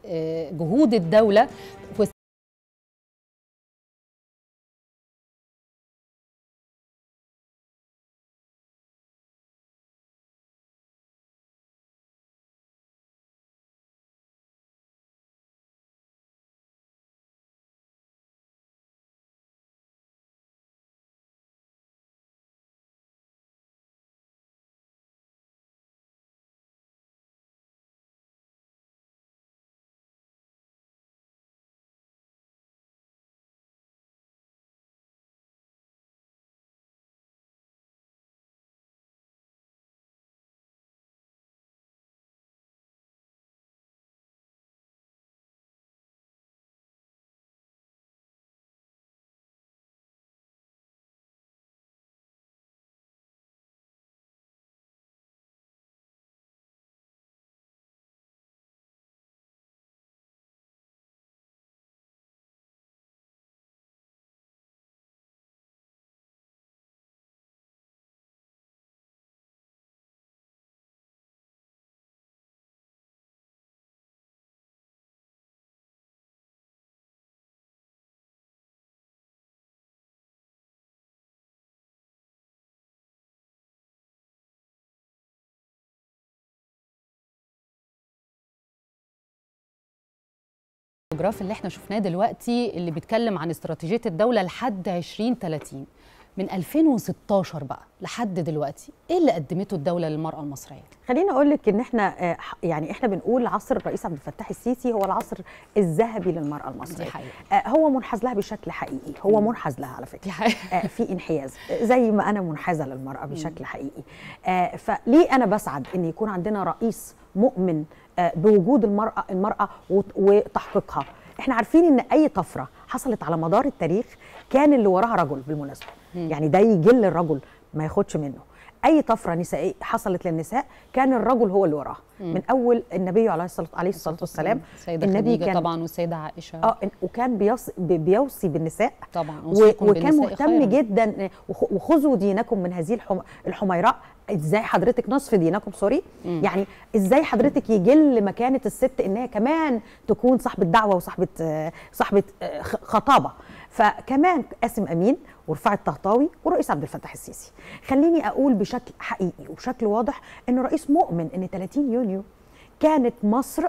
لجهود الدوله الجراف اللي احنا شفناه دلوقتي اللي بيتكلم عن استراتيجيه الدوله لحد 2030 من 2016 بقى لحد دلوقتي ايه اللي قدمته الدوله للمراه المصريه خليني اقول لك ان احنا آه، يعني احنا بنقول عصر الرئيس عبد الفتاح السيسي هو العصر الذهبي للمراه المصريه دي حقيقة. آه، هو منحاز لها بشكل حقيقي هو منحاز لها على فكره دي حقيقة. آه، في انحياز آه، زي ما انا منحازه للمراه بشكل حقيقي آه، فليه انا بسعد ان يكون عندنا رئيس مؤمن آه، بوجود المراه المراه وت- وتحقيقها احنا عارفين ان اي طفره حصلت على مدار التاريخ كان اللي وراها رجل بالمناسبه يعني ده يجل الرجل ما ياخدش منه اي طفره نسائيه حصلت للنساء كان الرجل هو اللي وراها من اول النبي عليه الصلاه عليه الصلاه والسلام السيده النبي خديجه كان طبعا والسيده عائشه اه إن- وكان بيص بي- بيوصي بالنساء طبعا و- أوصيكم وكان بالنساء مهتم خيراً. جدا وخ- وخذوا دينكم من هذه الحم- الحميراء ازاي حضرتك نصف دينكم سوري يعني ازاي حضرتك يجل مكانه الست ان هي كمان تكون صاحبه دعوه وصاحبه آه، صاحبه آه، خ- خطابه فكمان قاسم امين ورفاعي الطهطاوي والرئيس عبد الفتاح السيسي خليني اقول بشكل حقيقي وبشكل واضح ان الرئيس مؤمن ان 30 يونيو كانت مصر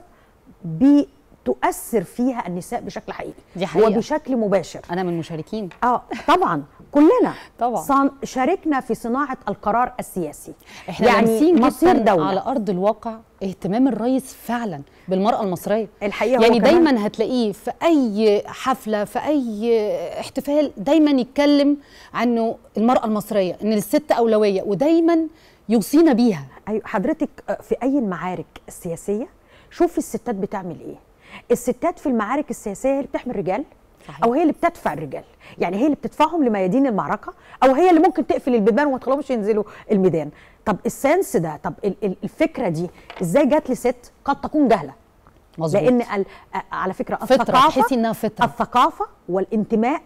بتؤثر فيها النساء بشكل حقيقي دي حقيقة. وبشكل مباشر انا من المشاركين اه طبعا كلنا طبعا. صان شاركنا في صناعه القرار السياسي احنا يعني يعني مصير جدا دوله على ارض الواقع اهتمام الرئيس فعلا بالمراه المصريه الحقيقه يعني هو كمان- دايما هتلاقيه في اي حفله في اي احتفال دايما يتكلم عنه المراه المصريه ان الست اولويه ودايما يوصينا بيها ايوه حضرتك آه، في اي المعارك السياسيه شوفي الستات بتعمل ايه الستات في المعارك السياسيه هي اللي بتحمي الرجال صحيح. او هي اللي بتدفع الرجال يعني هي اللي بتدفعهم لميادين المعركه او هي اللي ممكن تقفل البيبان وما تخليهمش ينزلوا الميدان طب السنس ده طب ال- ال- الفكره دي ازاي جات لست قد تكون جهله مظبوط لان ال- آه، على فكره فطرة، الثقافه تحسي إنها فطرة. الثقافه والانتماء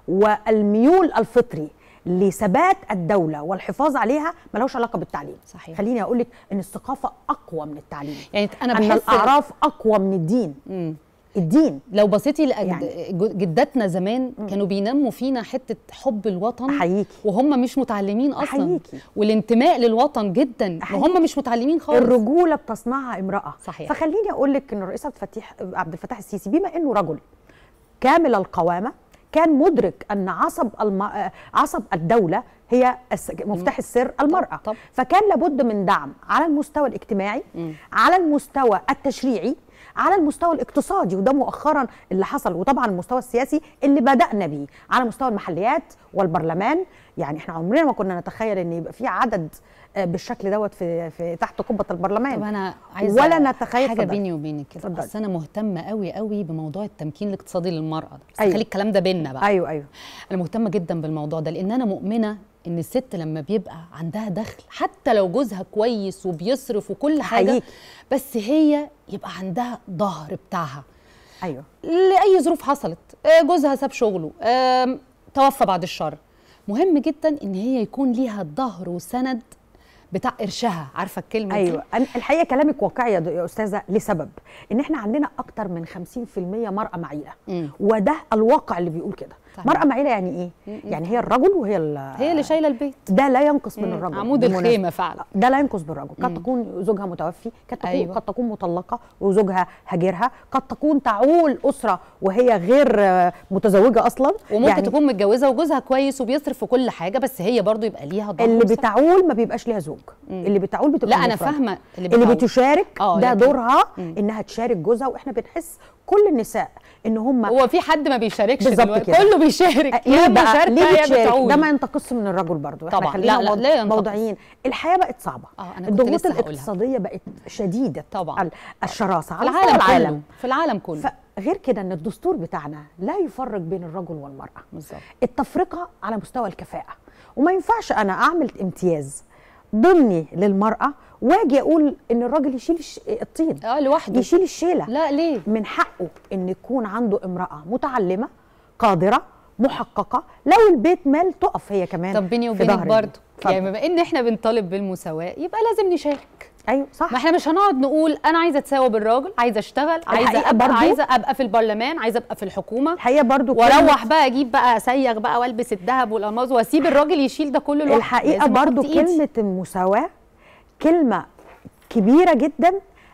والميول الفطري لثبات الدوله والحفاظ عليها ملوش علاقه بالتعليم صحيح. خليني اقول لك ان الثقافه اقوى من التعليم يعني انا ان بحس الاعراف اقوى من الدين مم. الدين لو بصيتي لأجد يعني- جداتنا زمان كانوا بينموا فينا حته حب الوطن أحييكي. وهم مش متعلمين اصلا أحييكي. والانتماء للوطن جدا أحييكي. وهم مش متعلمين خالص الرجوله بتصنعها امراه صحيح. فخليني اقول لك ان الرئيس عبد الفتاح عبد الفتاح السيسي بما انه رجل كامل القوامه كان مدرك ان عصب الم... آه، عصب الدوله هي الس- مفتاح السر المراه طب. فكان لابد من دعم على المستوى الاجتماعي على المستوى التشريعي على المستوى الاقتصادي وده مؤخرا اللي حصل وطبعا المستوى السياسي اللي بدانا بيه على مستوى المحليات والبرلمان يعني احنا عمرنا ما كنا نتخيل ان يبقى في عدد آه، بالشكل دوت في, في تحت قبه البرلمان طب انا عايزه ولا نتخيل حاجه اتفضلي. بيني وبينك كده اتفضلي. بس انا مهتمه قوي قوي بموضوع التمكين الاقتصادي للمراه ده بس أيوة. خلي الكلام ده بينا بقى ايوه ايوه انا مهتمه جدا بالموضوع ده لان انا مؤمنه ان الست لما بيبقى عندها دخل حتى لو جوزها كويس وبيصرف وكل حاجه أحييك. بس هي يبقى عندها ظهر بتاعها ايوه لاي ظروف حصلت آه، جوزها ساب شغله آم، توفى بعد الشر مهم جدا ان هي يكون ليها ظهر وسند بتاع قرشها عارفه الكلمه دي ايوه أنا الحقيقه كلامك واقعي يا د- يا استاذه لسبب ان احنا عندنا اكتر من 50% مراه معيله مم. وده الواقع اللي بيقول كده صحيح. مراه معيله يعني ايه يعني هي الرجل وهي ال- هي اللي شايله البيت ده لا ينقص من مم. الرجل عمود بالمناسبة. الخيمه فعلا ده لا ينقص بالرجل قد تكون زوجها متوفي قد تكون أيوة. قد تكون مطلقه وزوجها هاجرها قد تكون تعول اسره وهي غير آه، متزوجه اصلا وممكن يعني تكون متجوزه وجوزها كويس وبيصرف في كل حاجه بس هي برضو يبقى ليها ظهر اللي وسند. بتعول ما بيبقاش ليها زوج اللي بتعول بتبقى لا انا مفردة. فاهمه اللي بتعول. بتشارك آه، ده لكن- دورها مم. انها تشارك جوزها واحنا بنحس كل النساء ان هم هو في حد ما بيشاركش بالظبط دلوقتي كده. كله بيشارك ليه يا بقى مشاركه ليه يا بتشارك بتعول ده ما ينتقص من الرجل برضو احنا طبعاً. خلينا لا، لا، موض- لا ينتقص. موضوعيين الحياه بقت صعبه آه، أنا كنت الضغوط لسه هقولها. الاقتصاديه بقت شديده طبعاً. ال- الشراسه في على مستوى العالم العالم كله في العالم كله فغير كده ان الدستور بتاعنا لا يفرق بين الرجل والمراه بالظبط التفرقه على مستوى الكفاءه وما ينفعش انا اعمل امتياز ضمني للمراه واجي اقول ان الراجل يشيل الش- الطين اه لوحده يشيل الشيله لا ليه من حقه ان يكون عنده امراه متعلمه قادره محققه لو البيت مال تقف هي كمان طب بيني في وبينك ظهر برضه البيت. يعني اتفضل. بما ان احنا بنطالب بالمساواه يبقى لازم نشارك ايوه صح ما احنا مش هنقعد نقول انا عايزه اتساوى بالراجل عايزه اشتغل عايزه الحقيقة ابقى برضو- عايزه ابقى في البرلمان عايزه ابقى في الحكومه الحقيقه برضو واروح بقى اجيب بقى اسيغ بقى والبس الذهب والالماظ واسيب الراجل يشيل ده كله لوحده الحقيقه لازم أحط برضو إيدي. كلمه المساواه كلمه كبيره جدا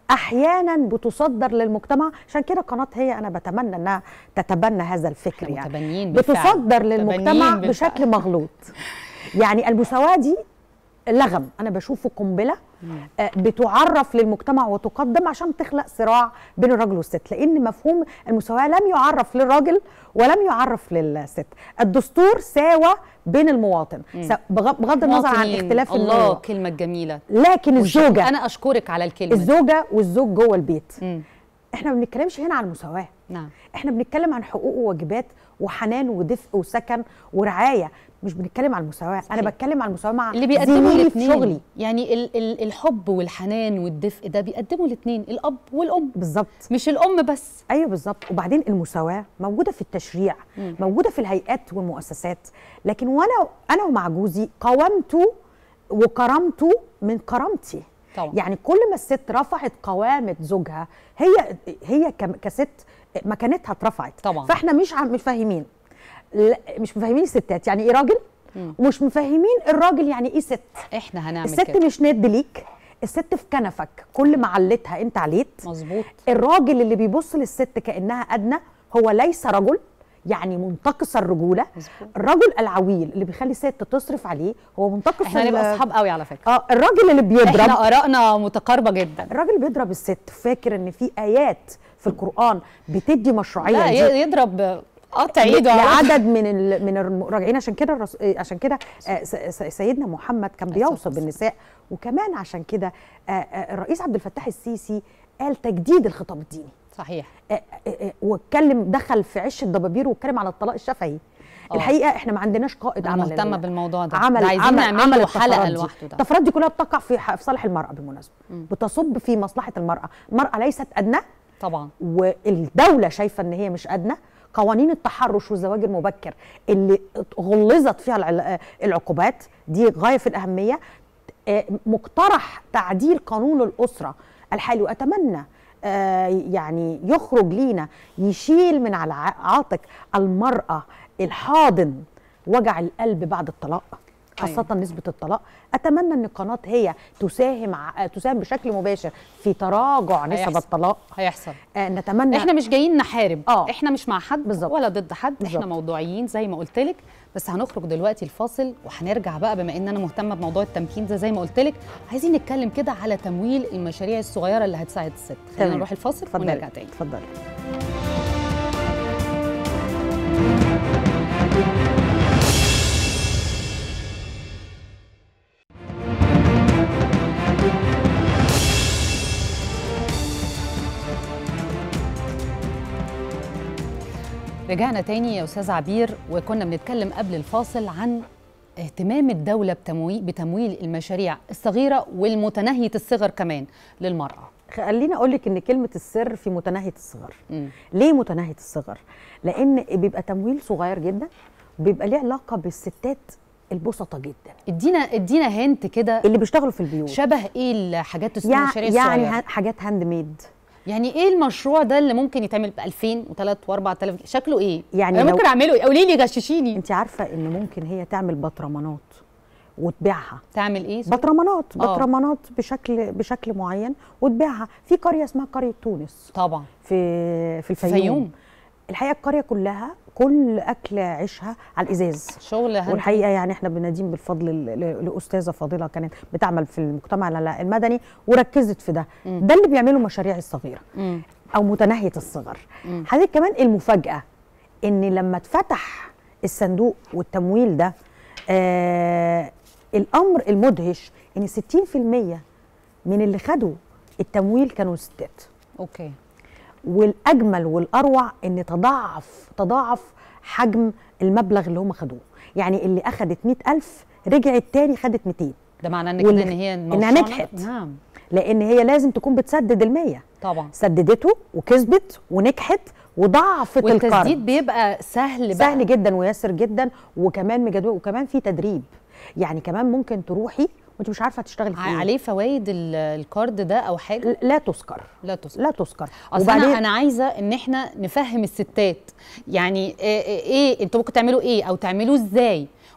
احيانا بتصدر للمجتمع عشان كده قناه هي انا بتمنى انها تتبنى هذا الفكر إحنا يعني متبنيين بالفعل. بتصدر للمجتمع متبنيين بالفعل. بشكل مغلوط يعني المساواه دي لغم انا بشوفه قنبله آه، بتعرف للمجتمع وتقدم عشان تخلق صراع بين الراجل والست لان مفهوم المساواه لم يعرف للراجل ولم يعرف للست الدستور ساوى بين المواطن سا- بغ- بغض النظر عن مواطنين. اختلاف الله النوع كلمه جميله لكن الزوجه انا اشكرك على الكلمه دي. الزوجه والزوج جوه البيت مم. احنا ما بنتكلمش هنا عن المساواه نعم احنا بنتكلم عن حقوق وواجبات وحنان ودفء وسكن ورعايه مش بنتكلم عن المساواه انا بتكلم عن المساواه مع اللي بيقدموا زميلي في الاثنين شغلي يعني ال ال الحب والحنان والدفء ده بيقدموا الاثنين الاب والام بالظبط مش الام بس ايوه بالظبط وبعدين المساواه موجوده في التشريع مم. موجوده في الهيئات والمؤسسات لكن وانا انا ومع جوزي قاومته وكرمته من كرامتي طبعا يعني كل ما الست رفعت قوامه زوجها هي هي كم- كست مكانتها اترفعت طبعا. فاحنا مش عم- مش فاهمين لا، مش مفهمين الستات يعني ايه راجل مم. ومش مفهمين الراجل يعني ايه ست احنا هنعمل الست كده مش ند ليك الست في كنفك كل ما علتها انت عليت مظبوط الراجل اللي بيبص للست كانها ادنى هو ليس رجل يعني منتقص الرجوله مظبوط الرجل العويل اللي بيخلي الست تصرف عليه هو منتقص احنا ال- هنبقى اصحاب قوي على فكره اه الراجل اللي بيضرب احنا ارائنا متقاربه جدا الراجل بيضرب الست فاكر ان في ايات في القران بتدي مشروعيه لا دي ي- يضرب قطع ايده على- لعدد من ال- من المراجعين عشان كده الرس... آه، عشان كده آه، س- س- سيدنا محمد كان عليه الصلاة بيوصي والسلام. بالنساء وكمان عشان كده آه، آه، الرئيس عبد الفتاح السيسي قال تجديد الخطاب الديني صحيح آه، آه، آه، واتكلم دخل في عش الضبابير واتكلم على الطلاق الشفهي آه. الحقيقه احنا ما عندناش قائد انا عمل مهتمه ال- بالموضوع ده عمل ده عايزين عمل نعمل عمل له حلقه الطفرات دي. لوحده ده الطفرات دي كلها بتقع في ح- في صالح المراه بالمناسبه مم. بتصب في مصلحه المراه المراه ليست ادنى طبعا والدوله شايفه ان هي مش ادنى قوانين التحرش والزواج المبكر اللي غلظت فيها الع- العقوبات دي غايه في الاهميه آه، مقترح تعديل قانون الاسره الحالي واتمنى آه، يعني يخرج لينا يشيل من على ع- عاتق المراه الحاضن وجع القلب بعد الطلاق خاصة أيوة. نسبة الطلاق أتمنى أن القناة هي تساهم ع- تساهم بشكل مباشر في تراجع نسب هيحصل. الطلاق هيحصل آه، نتمنى احنا مش جايين نحارب آه. احنا مش مع حد بالظبط. ولا ضد حد احنا بالظبط. موضوعيين زي ما قلت لك بس هنخرج دلوقتي الفاصل وهنرجع بقى بما ان انا مهتمه بموضوع التمكين ده زي ما قلت لك عايزين نتكلم كده على تمويل المشاريع الصغيره اللي هتساعد الست خلينا تمام. نروح الفاصل اتفضلي ونرجع تاني اتفضلي رجعنا تاني يا استاذ عبير وكنا بنتكلم قبل الفاصل عن اهتمام الدولة بتمويل بتمويل المشاريع الصغيرة والمتناهية الصغر كمان للمرأة. خليني اقول لك ان كلمه السر في متناهيه الصغر مم. ليه متناهيه الصغر لان بيبقى تمويل صغير جدا بيبقى ليه علاقه بالستات البسطة جدا ادينا ادينا هنت كده اللي بيشتغلوا في البيوت شبه ايه الحاجات الس- يع- المشاريع يعني الصغيرة؟ ها- حاجات هاند ميد يعني ايه المشروع ده اللي ممكن يتعمل ب 2000 و3 و4000 شكله ايه؟ يعني انا لو- ممكن اعمله ايه؟ قولي لي غششيني انت عارفه ان ممكن هي تعمل بطرمانات وتبيعها تعمل ايه؟ بطرمانات آه. بطرمانات بشكل بشكل معين وتبيعها في قريه اسمها قريه تونس طبعا في في الفيوم, الفيوم. الحقيقه القريه كلها كل اكل عيشها على الازاز شغل هند- والحقيقه يعني احنا بندين بالفضل ل- ل- لاستاذه فاضله كانت بتعمل في المجتمع الل- المدني وركزت في ده مم. ده اللي بيعمله المشاريع الصغيره مم. او متناهيه الصغر مم. حضرتك كمان المفاجاه ان لما اتفتح الصندوق والتمويل ده آه الامر المدهش ان 60% من اللي خدوا التمويل كانوا ستات اوكي والاجمل والاروع ان تضاعف تضاعف حجم المبلغ اللي هم خدوه يعني اللي اخدت 100000 رجعت تاني خدت 200 ده معناه ان كده واللي- ان هي إنها المشروع نجحت. نعم لان هي لازم تكون بتسدد المية طبعا سددته وكسبت ونجحت وضاعفت القرض والتسديد بيبقى سهل بقى سهل جدا ويسر جدا وكمان مجدول وكمان في تدريب يعني كمان ممكن تروحي وانت مش عارفه تشتغلي في ع- ايه عليه فوائد ال- الكارد ده او حاجه ل- لا تذكر لا تذكر لا تذكر اصل انا انا عايزه ان احنا نفهم الستات يعني ايه, إيه, إيه انتوا ممكن تعملوا ايه او تعملوه ازاي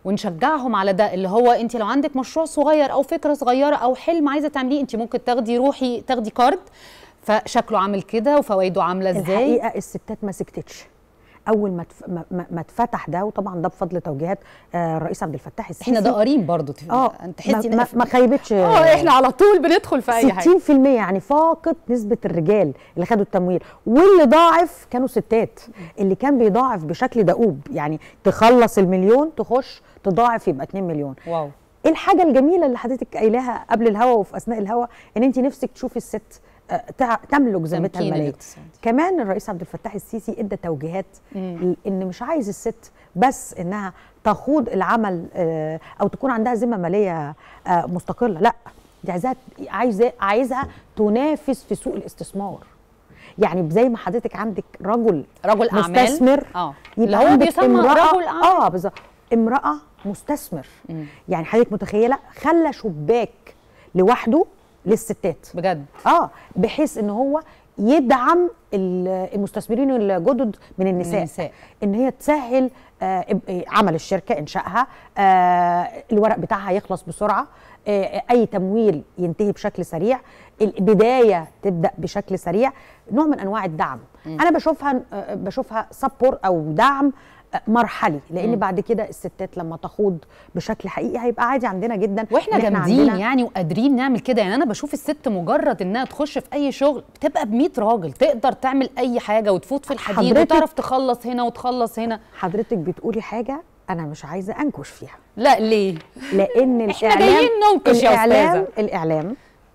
ونشجعهم على ده اللي هو انت لو عندك مشروع صغير او فكره صغيره او حلم عايزه تعمليه انت ممكن تاخدي روحي تاخدي كارد فشكله عامل كده وفوائده عامله ازاي الحقيقه الستات ما سكتتش اول ما تف- ما- ما ما اتفتح ده وطبعا ده بفضل توجيهات آه، الرئيس عبد الفتاح السيسي احنا دقارين برضو تف- اه تحسي ما, ما, ما خيبتش اه احنا على طول بندخل في اي حاجه 60% يعني فاقط نسبة الرجال اللي خدوا التمويل واللي ضاعف كانوا ستات اللي كان بيضاعف بشكل دؤوب يعني تخلص المليون تخش تضاعف يبقى 2 مليون واو ايه الحاجة الجميلة اللي حضرتك قايلاها قبل الهوا وفي أثناء الهوا إن أنت نفسك تشوفي الست آه، تع- تملك ذمتها تمكين المالية الاقتصاد. كمان الرئيس عبد الفتاح السيسي ادى توجيهات ل- ان مش عايز الست بس انها تخوض العمل آه، او تكون عندها ذمه ماليه آه، مستقله لا دي عايزاها عايزه عايزها تنافس في سوق الاستثمار يعني زي ما حضرتك عندك رجل رجل اعمال مستثمر اه يبقى اللي هو عندك بيسمى امرأة رجل اعمال اه بالظبط امرأة مستثمر يعني حضرتك متخيلة خلى شباك لوحده للستات بجد اه بحيث ان هو يدعم ال- المستثمرين الجدد من النساء, النساء. ان هي تسهل آه إب- عمل الشركه انشائها آه الورق بتاعها يخلص بسرعه آه اي تمويل ينتهي بشكل سريع البدايه تبدا بشكل سريع نوع من انواع الدعم انا بشوفها آه بشوفها سبور او دعم آه، مرحلي لان بعد كده الستات لما تخوض بشكل حقيقي هيبقى عادي عندنا جدا واحنا إن جامدين عندنا- يعني وقادرين نعمل كده يعني انا بشوف الست مجرد انها تخش في اي شغل بتبقى ب 100 راجل تقدر تعمل اي حاجه وتفوت في الحديد حضرتك- وتعرف تخلص هنا وتخلص هنا حضرتك بتقولي حاجه انا مش عايزه انكش فيها لا ليه لان إحنا الاعلام جايين ننكش يا الاعلام أستاذة. الاعلام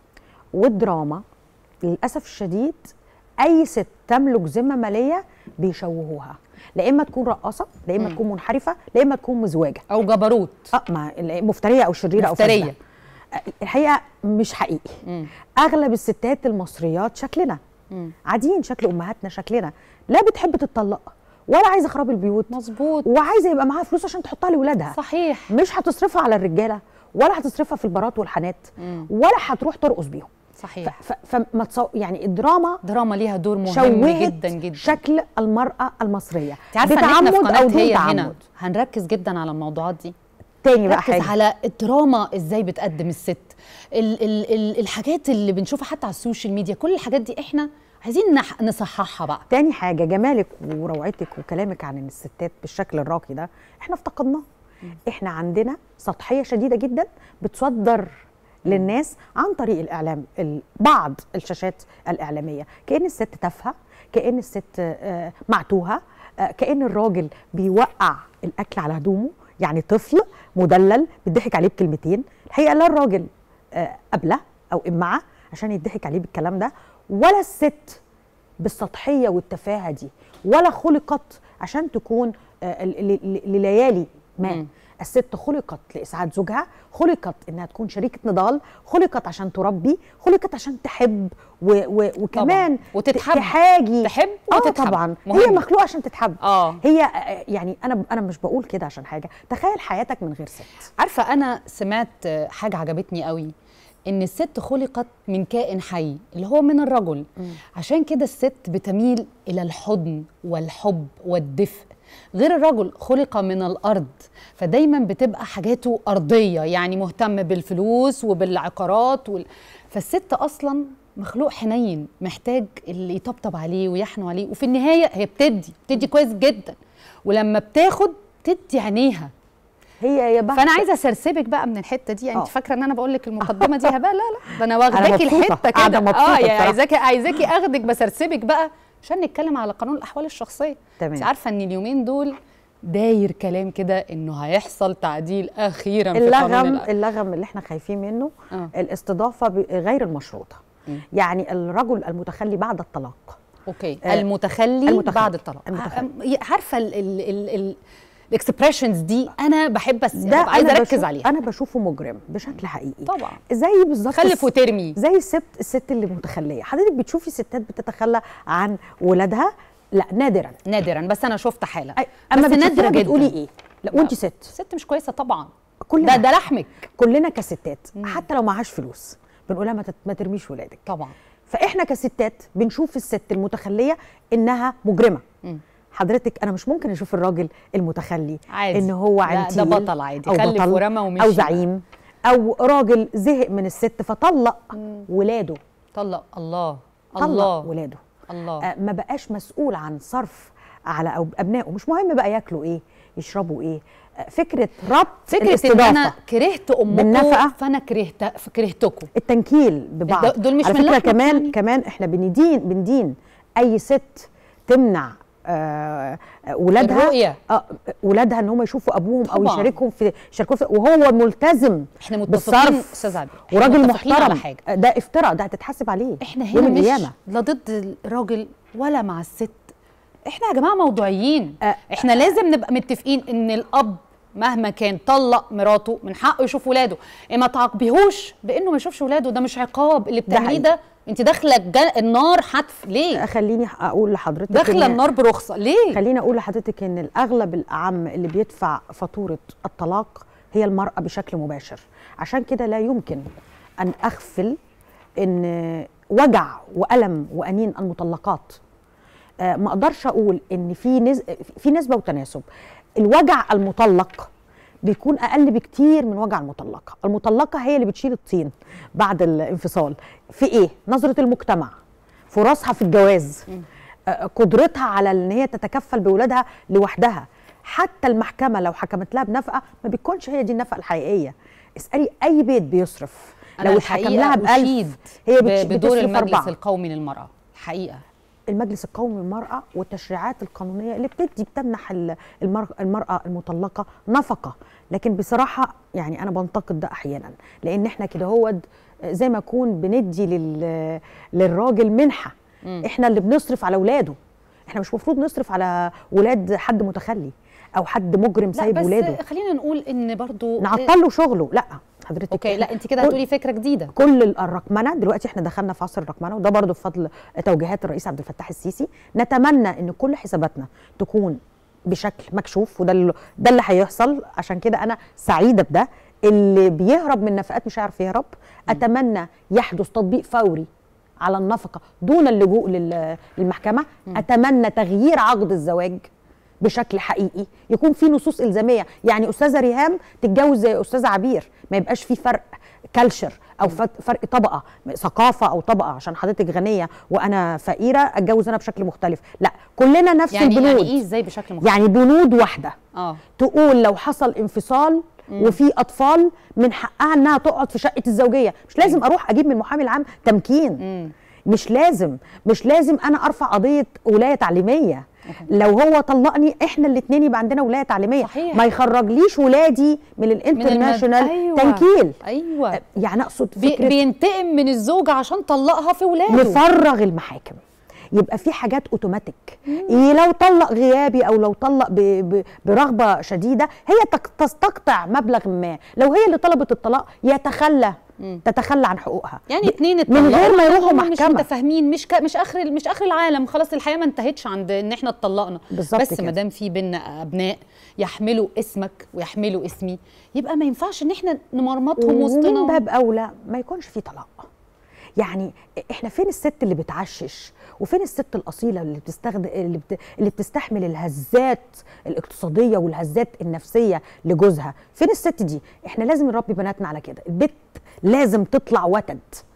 والدراما للاسف الشديد اي ست تملك ذمه ماليه بيشوهوها لا اما تكون رقاصه لا اما تكون منحرفه لا اما تكون مزواجه او جبروت اه ما مفتريه او شريره او مفترية. فاسدة. آه، الحقيقه مش حقيقي اغلب الستات المصريات شكلنا عاديين شكل امهاتنا شكلنا لا بتحب تتطلق ولا عايزه خراب البيوت مظبوط وعايزه يبقى معاها فلوس عشان تحطها لاولادها صحيح مش هتصرفها على الرجاله ولا هتصرفها في البارات والحانات ولا هتروح ترقص بيهم صحيح ف- ف- فما تصو... يعني الدراما دراما ليها دور مهم شوهت جدا جدا شكل المراه المصريه انت عارفه ان احنا في بتعمد قناه او دون هي هنا تعمد هنركز جدا على الموضوعات دي تاني بقى ركز حاجه على الدراما ازاي بتقدم الست ال ال ال الحاجات اللي بنشوفها حتى على السوشيال ميديا كل الحاجات دي احنا عايزين نح- نصححها بقى تاني حاجة جمالك وروعتك وكلامك عن الستات بالشكل الراقي ده احنا افتقدناه احنا عندنا سطحية شديدة جدا بتصدر للناس عن طريق الإعلام ال- بعض الشاشات الإعلامية كأن الست تافهة كأن الست آه، معتوهة آه، كأن الراجل بيوقع الأكل على هدومه يعني طفل مدلل بيضحك عليه بكلمتين الحقيقة لا الراجل آه، قبله أو إمعة عشان يضحك عليه بالكلام ده ولا الست بالسطحيه والتفاهه دي ولا خلقت عشان تكون آه، ل- ل- لليالي ما مم. الست خلقت لاسعاد زوجها خلقت انها تكون شريكه نضال خلقت عشان تربي خلقت عشان تحب و و وكمان وتتحب. ت- تحاجي تحب اه وتتحب. طبعا مهم. هي مخلوقه عشان تتحب اه هي آه، يعني انا انا مش بقول كده عشان حاجه تخيل حياتك من غير ست عارفه انا سمعت آه، حاجه عجبتني قوي ان الست خلقت من كائن حي اللي هو من الرجل عشان كده الست بتميل الى الحضن والحب والدفء غير الرجل خلق من الارض فدايما بتبقى حاجاته ارضيه يعني مهتم بالفلوس وبالعقارات وال... فالست اصلا مخلوق حنين محتاج اللي يطبطب عليه ويحنو عليه وفي النهايه هي بتدي بتدي كويس جدا ولما بتاخد تدي عينيها هي يا بخت فانا عايزه اسرسبك بقى من الحته دي يعني انت آه. فاكره ان انا بقول لك المقدمه دي هبقى لا لا ده انا واخداكي مبسوطة. الحته قاعدة كده مبسوطة اه يعني بصراحة. عايزاكي عايزاكي اخدك بسرسبك بقى عشان نتكلم على قانون الاحوال الشخصيه تمام. انت عارفه ان اليومين دول داير كلام كده انه هيحصل تعديل اخيرا في قانون اللغم الأ- اللغم اللي احنا خايفين منه آه. الاستضافه ب- غير المشروطه يعني الرجل المتخلي بعد الطلاق اوكي آه، المتخلي, المتخلي. بعد الطلاق المتخلي. ع- عارفه ال ال ال ال الاكسبريشنز دي انا بحب بس ده ببقى عايزه أنا اركز بشوف- عليها انا بشوفه مجرم بشكل حقيقي طبعا زي بالظبط خلف الس- وترمي زي الست الست اللي متخليه حضرتك بتشوفي ستات بتتخلى عن ولادها لا نادرا نادرا بس انا شفت حاله أي- اما بس بتشوفيها نادره جدا بتقولي ايه لا وانت ست ست مش كويسه طبعا كلنا ده ده لحمك كلنا كستات حتى لو معهاش فلوس بنقولها ما تت- ما ترميش ولادك طبعا فاحنا كستات بنشوف الست المتخليه انها مجرمه حضرتك انا مش ممكن اشوف الراجل المتخلي عادي ان هو لا، عنتيل ده بطل عادي او خلف بطل ورمى ومشي او بقى. زعيم او راجل زهق من الست فطلق ولاده طلق الله طلق الله ولاده الله آه، ما بقاش مسؤول عن صرف على أو ابنائه مش مهم بقى ياكلوا ايه يشربوا ايه آه، فكره ربط فكره ان الاستضافة. انا كرهت امكم بالنفقة. فانا كرهت كرهتكم التنكيل ببعض د- دول مش على من فكره لحمك كمان يعني؟ كمان احنا بندين بندين اي ست تمنع آه، آه، ولادها الرؤية. اه ولادها ان هم يشوفوا ابوهم او طبعاً. يشاركهم في يشاركوه في وهو ملتزم احنا متفقين بالصرف استاذ عبير إحنا وراجل متفقين محترم على حاجه آه، ده افتراء ده هتتحاسب عليه احنا يوم هنا مش القيامه لا ضد الراجل ولا مع الست احنا يا جماعه موضوعيين أه، احنا لازم نبقى متفقين ان الاب مهما كان طلق مراته من حقه يشوف ولاده إيه ما تعاقبيهوش بانه ما يشوفش ولاده ده مش عقاب اللي بتعمليه حقيقي. ده انت داخله الج- النار حتف ليه خليني اقول لحضرتك داخله إن- النار برخصه ليه خليني اقول لحضرتك ان الاغلب الاعم اللي بيدفع فاتوره الطلاق هي المراه بشكل مباشر عشان كده لا يمكن ان اغفل ان وجع والم وانين المطلقات آه، ما اقدرش اقول ان في نز... في نسبه وتناسب الوجع المطلق بيكون اقل بكتير من وجع المطلقه المطلقه هي اللي بتشيل الطين بعد الانفصال في ايه نظره المجتمع فرصها في الجواز آه، قدرتها على ان هي تتكفل بولادها لوحدها حتى المحكمه لو حكمت لها بنفقه ما بتكونش هي دي النفقه الحقيقيه اسالي اي بيت بيصرف أنا لو اتحكم الحقيقة لها أشيد بألف هي ب- بتش- بدور بتصرف المجلس أربعة. القومي للمراه الحقيقه المجلس القومي للمرأة والتشريعات القانونية اللي بتدي بتمنح ال- المر- المرأة المطلقة نفقة لكن بصراحة يعني أنا بنتقد ده أحيانا لأن إحنا كده هو زي ما يكون بندي لل للراجل منحة إحنا اللي بنصرف على أولاده إحنا مش مفروض نصرف على ولاد حد متخلي أو حد مجرم لا سايب بس ولاده خلينا نقول ان برضو نعطل له شغله لا حضرتك اوكي لا انت كده كل- هتقولي فكره جديده كل الرقمنه دلوقتي احنا دخلنا في عصر الرقمنه وده برضه بفضل توجيهات الرئيس عبد الفتاح السيسي نتمنى ان كل حساباتنا تكون بشكل مكشوف وده اللي ده اللي هيحصل عشان كده انا سعيده بده اللي بيهرب من نفقات مش هيعرف يهرب اتمنى يحدث تطبيق فوري على النفقه دون اللجوء لل- للمحكمه اتمنى تغيير عقد الزواج بشكل حقيقي يكون في نصوص الزاميه يعني استاذه ريهام تتجوز زي استاذه عبير ما يبقاش في فرق كلشر او فت- فرق طبقه ثقافه او طبقه عشان حضرتك غنيه وانا فقيره اتجوز انا بشكل مختلف لا كلنا نفس يعني يعني البنود ايه ازاي بشكل مختلف يعني بنود واحده اه تقول لو حصل انفصال وفي اطفال من حقها انها تقعد في شقه الزوجيه مش لازم اروح اجيب من المحامي العام تمكين مش لازم مش لازم انا ارفع قضيه ولايه تعليميه لو هو طلقني احنا الاثنين يبقى عندنا ولايه تعليميه صحيح. ما يخرجليش ولادي من من الانترناشونال أيوة. تنكيل ايوه يعني اقصد بي فكره بينتقم من الزوج عشان طلقها في ولاده نفرغ المحاكم يبقى في حاجات اوتوماتيك إيه لو طلق غيابي او لو طلق ب... ب... برغبه شديده هي تك... تستقطع مبلغ ما لو هي اللي طلبت الطلاق يتخلى تتخلى عن حقوقها يعني اتنين من اتطلقوا غير ما يروحوا هم مش محكمة. متفاهمين مش ك... مش اخر مش اخر العالم خلاص الحياه ما انتهتش عند ان احنا اتطلقنا بالظبط بس كده. ما دام في بينا ابناء يحملوا اسمك ويحملوا اسمي يبقى ما ينفعش ان احنا نمرمطهم ومن وسطنا باب اولى ما يكونش في طلاق يعني احنا فين الست اللي بتعشش وفين الست الاصيله اللي بتستخدم اللي, بت... اللي بتستحمل الهزات الاقتصاديه والهزات النفسيه لجوزها فين الست دي احنا لازم نربي بناتنا على كده البت لازم تطلع وتد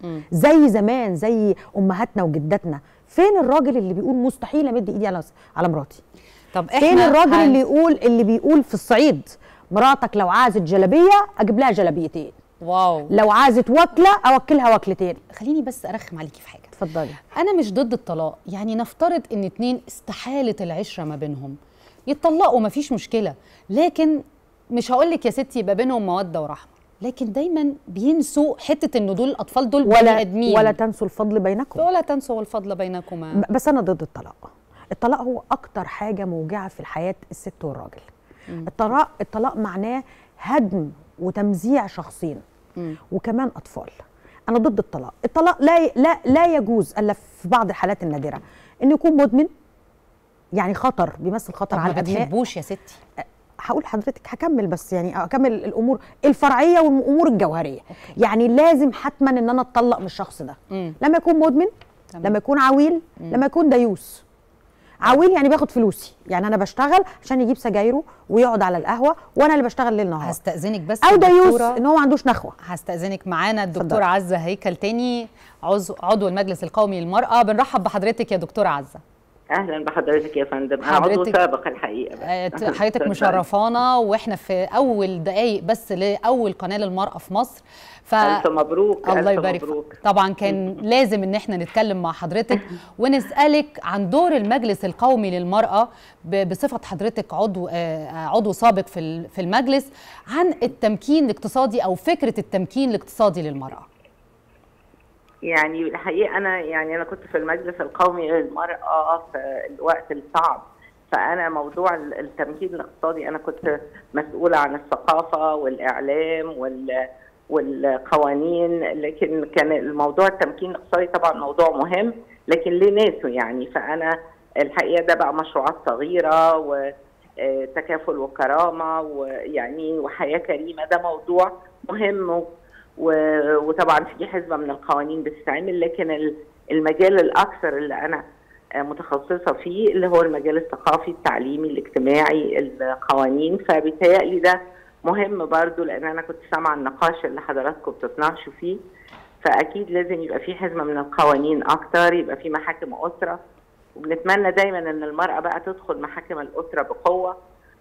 زي زمان زي امهاتنا وجداتنا فين الراجل اللي بيقول مستحيل امد ايدي على على مراتي طب فين الراجل هن- اللي يقول اللي بيقول في الصعيد مراتك لو عازت جلبيه اجيب لها جلبيتين واو لو عازت وكله اوكلها وكلتين خليني بس ارخم عليكي في حاجه اتفضلي انا مش ضد الطلاق يعني نفترض ان اتنين استحالت العشره ما بينهم يتطلقوا مفيش مشكله لكن مش هقول لك يا ستي يبقى بينهم موده ورحمه لكن دايما بينسوا حته ان دول الاطفال دول بني ولا ادمين ولا تنسوا الفضل بينكم ولا تنسوا الفضل بينكما ب- بس انا ضد الطلاق الطلاق هو اكتر حاجه موجعه في الحياه الست والراجل الطلاق الطلاق معناه هدم وتمزيع شخصين وكمان اطفال انا ضد الطلاق الطلاق لا ي- لا لا يجوز الا في بعض الحالات النادره انه يكون مدمن يعني خطر بيمثل خطر طب على ما الابناء بتحبوش يا ستي هقول لحضرتك هكمل بس يعني اكمل الامور الفرعيه والامور الجوهريه يعني لازم حتما ان انا اتطلق من الشخص ده مم. لما يكون مدمن تمام. لما يكون عويل لما يكون ديوس عويل يعني بياخد فلوسي يعني انا بشتغل عشان يجيب سجايره ويقعد على القهوه وانا اللي بشتغل ليل نهار هستأذنك بس او ديوث دكتورة- ان هو ما عندوش نخوه هستأذنك معانا الدكتورة اتفضلي. عزة هيكل تاني عضو عضو المجلس القومي للمرأة بنرحب بحضرتك يا دكتورة عزة اهلا بحضرتك يا فندم انا عضو حضرتك- سابق الحقيقه بس. آه، أهلاً. حضرتك اتفضلي. مشرفانا واحنا في اول دقايق بس لاول قناه للمراه في مصر ف الف مبروك الله ألف يبارك مبروك فيك. طبعا كان لازم ان احنا نتكلم مع حضرتك ونسالك عن دور المجلس القومي للمراه ب- بصفه حضرتك عضو آه، عضو سابق في ال- في المجلس عن التمكين الاقتصادي او فكره التمكين الاقتصادي للمراه يعني الحقيقه انا يعني انا كنت في المجلس القومي للمراه في الوقت الصعب فانا موضوع ال- التمكين الاقتصادي انا كنت مسؤوله عن الثقافه والاعلام وال والقوانين لكن كان الموضوع التمكين الاقتصادي طبعا موضوع مهم لكن ليه ناسه يعني فانا الحقيقه ده بقى مشروعات صغيره وتكافل وكرامه ويعني وحياه كريمه ده موضوع مهم و- وطبعا في حزمه من القوانين بتتعمل لكن ال- المجال الاكثر اللي انا آه، متخصصه فيه اللي هو المجال الثقافي التعليمي الاجتماعي القوانين فبيتهيألي ده مهم برضو لان انا كنت سامعه النقاش اللي حضراتكم بتتناقشوا فيه فاكيد لازم يبقى في حزمه من القوانين اكتر يبقى في محاكم اسره وبنتمنى دايما ان المراه بقى تدخل محاكم الاسره بقوه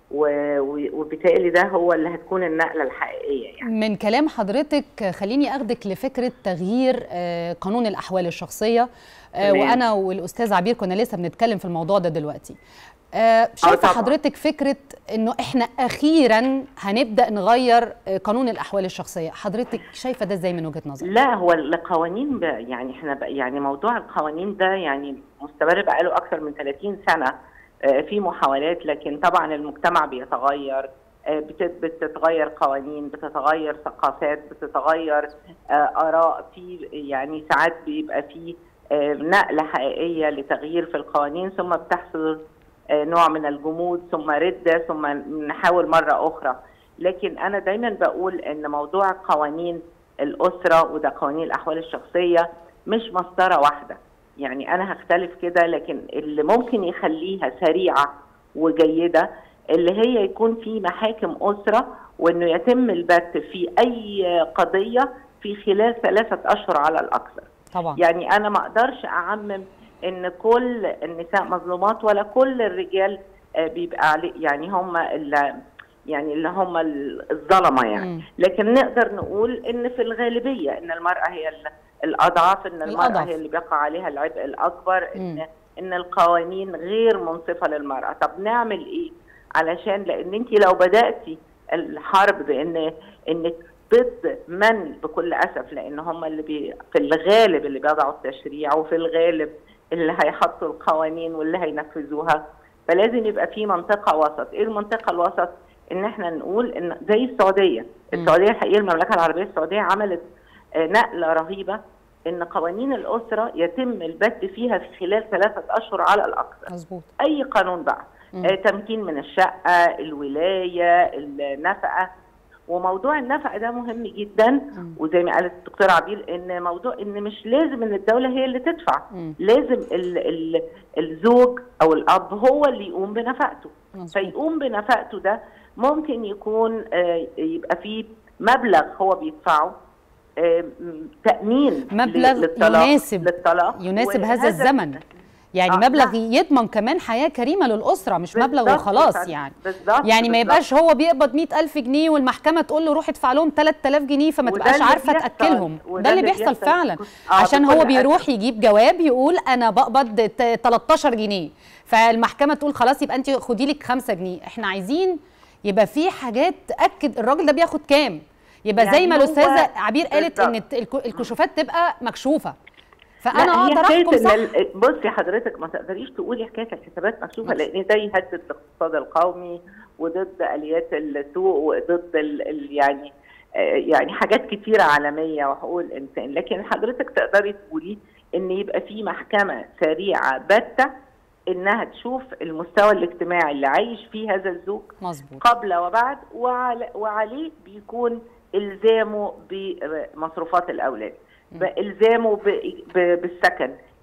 و- و- وبالتالي ده هو اللي هتكون النقله الحقيقيه يعني من كلام حضرتك خليني اخدك لفكره تغيير آه، قانون الاحوال الشخصيه آه، تمام. وانا والاستاذ عبير كنا لسه بنتكلم في الموضوع ده دلوقتي آه، شايفه طبعاً. حضرتك فكره انه احنا اخيرا هنبدا نغير آه، قانون الاحوال الشخصيه حضرتك شايفه ده ازاي من وجهه نظرك لا هو القوانين ب- يعني احنا بقى يعني موضوع القوانين ده يعني مستمر بقاله اكثر من 30 سنه آه، في محاولات لكن طبعا المجتمع بيتغير آه، بت- بتتغير قوانين بتتغير ثقافات بتتغير آه، اراء في يعني ساعات بيبقى في آه، نقله حقيقيه لتغيير في القوانين ثم بتحصل آه، نوع من الجمود ثم رده ثم نحاول مره اخرى لكن انا دايما بقول ان موضوع قوانين الاسره وده قوانين الاحوال الشخصيه مش مسطره واحده يعني انا هختلف كده لكن اللي ممكن يخليها سريعه وجيده اللي هي يكون في محاكم اسره وانه يتم البت في اي قضيه في خلال ثلاثه اشهر على الاكثر طبعا يعني انا ما اقدرش اعمم ان كل النساء مظلومات ولا كل الرجال آه، بيبقى عليه يعني هم اللي يعني اللي هم ال- الظلمه يعني مم. لكن نقدر نقول ان في الغالبيه ان المراه هي ال- الاضعف ان المراه الأضعف. هي اللي بيقع عليها العبء الاكبر مم. ان ان القوانين غير منصفه للمراه طب نعمل ايه علشان لان انت لو بداتي الحرب بان انك ضد من بكل اسف لان هم اللي بي في الغالب اللي بيضعوا التشريع وفي الغالب اللي هيحطوا القوانين واللي هينفذوها فلازم يبقى في منطقه وسط ايه المنطقه الوسط ان احنا نقول ان زي السعوديه السعوديه الحقيقه المملكه العربيه السعوديه عملت آه، نقله رهيبه ان قوانين الاسره يتم البت فيها في خلال ثلاثه اشهر على الاكثر مظبوط اي قانون بقى مم. آه تمكين من الشقه الولايه النفقه وموضوع النفقه ده مهم جدا مم. وزي ما قالت الدكتوره عبير ان موضوع ان مش لازم ان الدوله هي اللي تدفع مم. لازم ال ال الزوج او الاب هو اللي يقوم بنفقته مظبوط فيقوم بنفقته ده ممكن يكون آه، يبقى فيه مبلغ هو بيدفعه آه، م- تامين مبلغ ل- للطلاق يناسب- للطلاق يناسب هذا وهذا- الزمن يعني آه، مبلغ نعم. يضمن كمان حياه كريمه للاسره مش مبلغ بالظبط وخلاص بالظبط، يعني بالظبط يعني ما بالظبط. يبقاش هو بيقبض 100000 جنيه والمحكمه تقول له روح ادفع لهم 3000 جنيه فما وده تبقاش اللي عارفه بيحصل، تاكلهم وده ده اللي اللي بيحصل بيحصل. فعلا آه، عشان هو بكل بيروح أسف. يجيب جواب يقول انا بقبض ت- 13 جنيه فالمحكمه تقول خلاص يبقى انت خدي لك 5 جنيه احنا عايزين يبقى في حاجات تاكد الراجل ده بياخد كام يبقى زي يعني ما هو- الاستاذه عبير قالت ان بالظبط. الت- الك- الكشوفات تبقى مكشوفه لا، فانا هي اقدر حكاية احكم إن صح ال- بصي حضرتك ما تقدريش تقولي حكايه الحسابات مكشوفه مكشوفة. لان ده يهدد الاقتصاد القومي وضد اليات السوق وضد ال ال يعني آه، يعني حاجات كتيره عالميه وحقوق الانسان لكن حضرتك تقدري تقولي ان يبقى في محكمه سريعه باته انها تشوف المستوى الاجتماعي اللي عايش فيه هذا الزوج مظبوط قبل وبعد وعلى وعليه بيكون الزامه بمصروفات الاولاد بالزامه ب- ب- بالسكن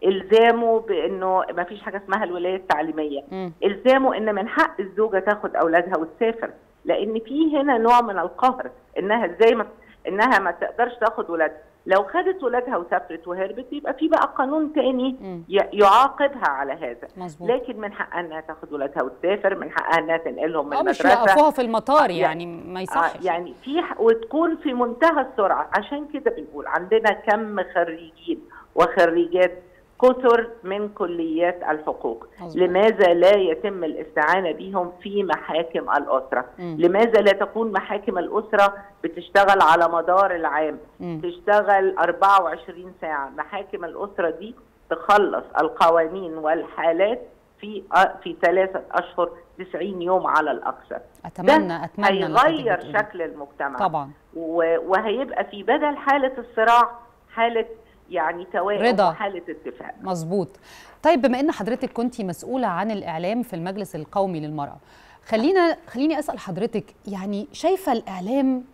الزامه بانه ما فيش حاجه اسمها الولايه التعليميه مم. الزامه ان من حق الزوجه تاخد اولادها وتسافر لان في هنا نوع من القهر انها ازاي ما انها ما تقدرش تاخد ولادها لو خدت ولادها وسافرت وهربت يبقى في بقى قانون تاني مم. ي- يعاقبها على هذا مظبوط لكن من حقها انها تاخد ولادها وتسافر من حقها انها تنقلهم من اه مش المدرسه يوقفوها في المطار آه، يعني ما آه، يصحش يعني في ح- وتكون في منتهى السرعه عشان كده بنقول عندنا كم خريجين وخريجات كثر من كليات الحقوق مظبوط. لماذا لا يتم الاستعانه بهم في محاكم الاسره مم. لماذا لا تكون محاكم الاسره بتشتغل على مدار العام مم. تشتغل 24 ساعه محاكم الاسره دي تخلص القوانين والحالات في آه، في ثلاثه اشهر 90 يوم على الاكثر اتمنى اتمنى اللي حضرتك هيغير بتقوليه. شكل المجتمع طبعا و- وهيبقى في بدل حاله الصراع حاله يعني توائم رضا. وحاله اتفاق مظبوط طيب بما ان حضرتك كنتي مسؤوله عن الاعلام في المجلس القومي للمراه خلينا خليني اسال حضرتك يعني شايفه الاعلام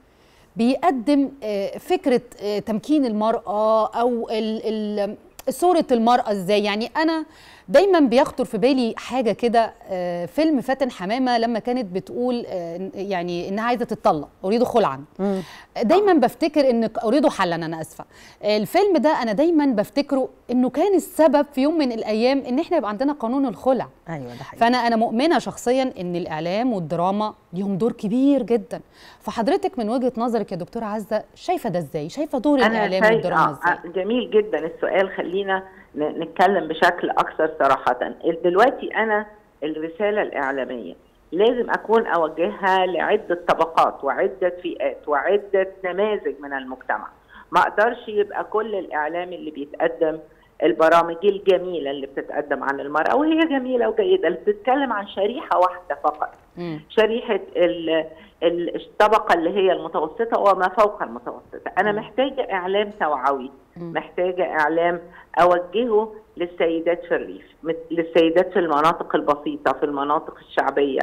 بيقدم آه، فكره آه، تمكين المراه او ال- ال- صوره المراه ازاي يعني انا دايما بيخطر في بالي حاجه كده آه، فيلم فاتن حمامه لما كانت بتقول آه، يعني انها عايزه تتطلق اريد خلعا دايما بفتكر ان اريد حلا انا اسفه الفيلم ده انا دايما بفتكره انه كان السبب في يوم من الايام ان احنا يبقى عندنا قانون الخلع ايوه ده حقيقي فانا انا مؤمنه شخصيا ان الاعلام والدراما ليهم دور كبير جدا فحضرتك من وجهه نظرك يا دكتوره عزه شايفه ده ازاي شايفه دور الاعلام شايف- والدراما آه، ازاي آه، جميل جدا السؤال خلينا ن- نتكلم بشكل اكثر صراحه دلوقتي انا الرساله الاعلاميه لازم اكون اوجهها لعده طبقات وعده فئات وعده نماذج من المجتمع ما اقدرش يبقى كل الاعلام اللي بيتقدم البرامج الجميله اللي بتتقدم عن المراه وهي جميله وجيده اللي بتتكلم عن شريحه واحده فقط مم. شريحه ال- ال- الطبقه اللي هي المتوسطه وما فوق المتوسطه انا محتاجه اعلام توعوي مم. محتاجه اعلام اوجهه للسيدات في الريف مت- للسيدات في المناطق البسيطه في المناطق الشعبيه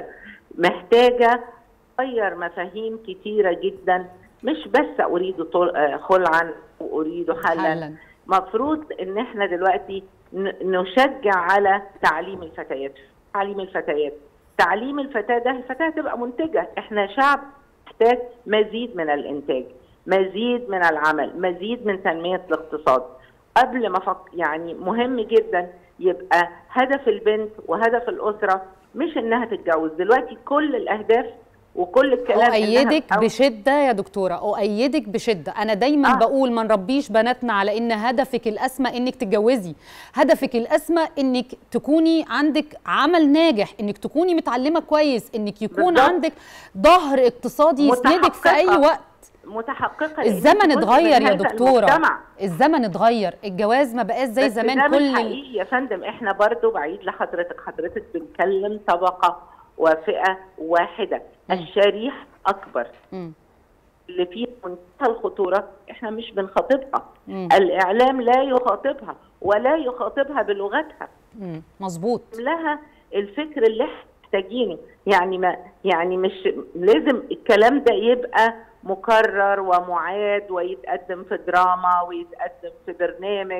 محتاجه اغير مفاهيم كتيره جدا مش بس اريد طل- آه، خلعا واريد حلا حلا مفروض ان احنا دلوقتي ن- نشجع على تعليم الفتيات تعليم الفتيات تعليم الفتاه ده الفتاه تبقى منتجه احنا شعب محتاج مزيد من الانتاج مزيد من العمل مزيد من تنميه الاقتصاد قبل ما فك يعني مهم جدا يبقى هدف البنت وهدف الاسره مش انها تتجوز دلوقتي كل الاهداف وكل الكلام إنها أؤيدك أو- بشدة يا دكتورة أؤيدك بشدة أنا دايما آه. آه. بقول ما نربيش بناتنا على إن هدفك الأسمى إنك تتجوزي هدفك الأسمى إنك تكوني عندك عمل ناجح إنك تكوني متعلمة كويس إنك يكون بالظبط. عندك ظهر اقتصادي يسندك في أي متحققة. وقت متحققه لأن الزمن جزء من اتغير يا هذا دكتورة المجتمع. الزمن اتغير الجواز ما بقاش زي بس زمان ده كل مش ال- حقيقي يا فندم احنا برضو بعيد لحضرتك حضرتك بنكلم طبقه وفئه واحده مم. الشريحه اكبر مم. اللي فيها منتهى الخطوره احنا مش بنخاطبها مم. الاعلام لا يخاطبها ولا يخاطبها بلغتها مم. مظبوط لها الفكر اللي احنا محتاجينه يعني ما يعني مش لازم الكلام ده يبقى مكرر ومعاد ويتقدم في دراما ويتقدم في برنامج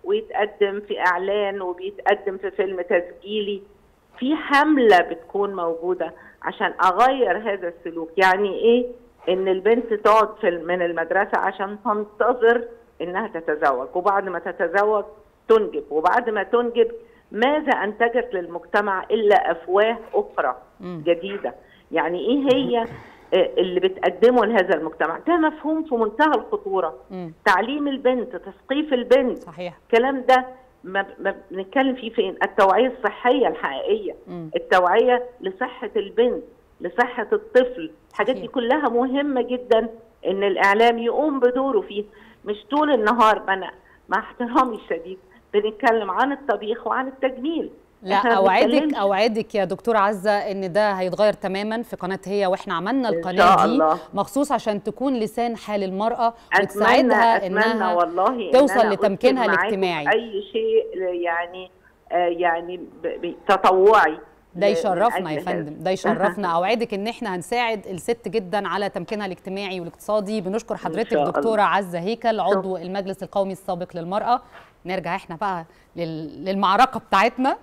ويتقدم في اعلان وبيتقدم في فيلم تسجيلي في حمله بتكون موجوده عشان اغير هذا السلوك يعني ايه ان البنت تقعد في من المدرسه عشان تنتظر انها تتزوج وبعد ما تتزوج تنجب وبعد ما تنجب ماذا انتجت للمجتمع الا افواه اخرى مم. جديده يعني ايه هي آه، اللي بتقدمه لهذا المجتمع ده مفهوم في منتهى الخطوره مم. تعليم البنت تثقيف البنت صحيح الكلام ده ما ما بنتكلم فيه فين التوعيه الصحيه الحقيقيه مم. التوعيه لصحه البنت لصحه الطفل الحاجات دي صحيح. كلها مهمه جدا ان الاعلام يقوم بدوره فيه مش طول النهار انا مع احترامي الشديد بنتكلم عن الطبيخ وعن التجميل لا إحنا ما اوعدك بنتكلمش- اوعدك يا دكتوره عزه ان ده هيتغير تماما في قناه هي واحنا عملنا إن القناه شاء دي الله. مخصوص عشان تكون لسان حال المراه اتمنى وتساعدها اتمنى انها والله إن توصل أنا لتمكينها أسهم معاكم الاجتماعي. في اي شيء يعني آه يعني ب- ب- تطوعي ده ل- يشرفنا من يا أجل هذا. فندم ده يشرفنا اوعدك ان احنا هنساعد الست جدا على تمكينها الاجتماعي والاقتصادي بنشكر حضرتك شاء الله. دكتوره عزه هيكل عضو المجلس القومي السابق للمراه نرجع احنا بقى لل- للمعركه بتاعتنا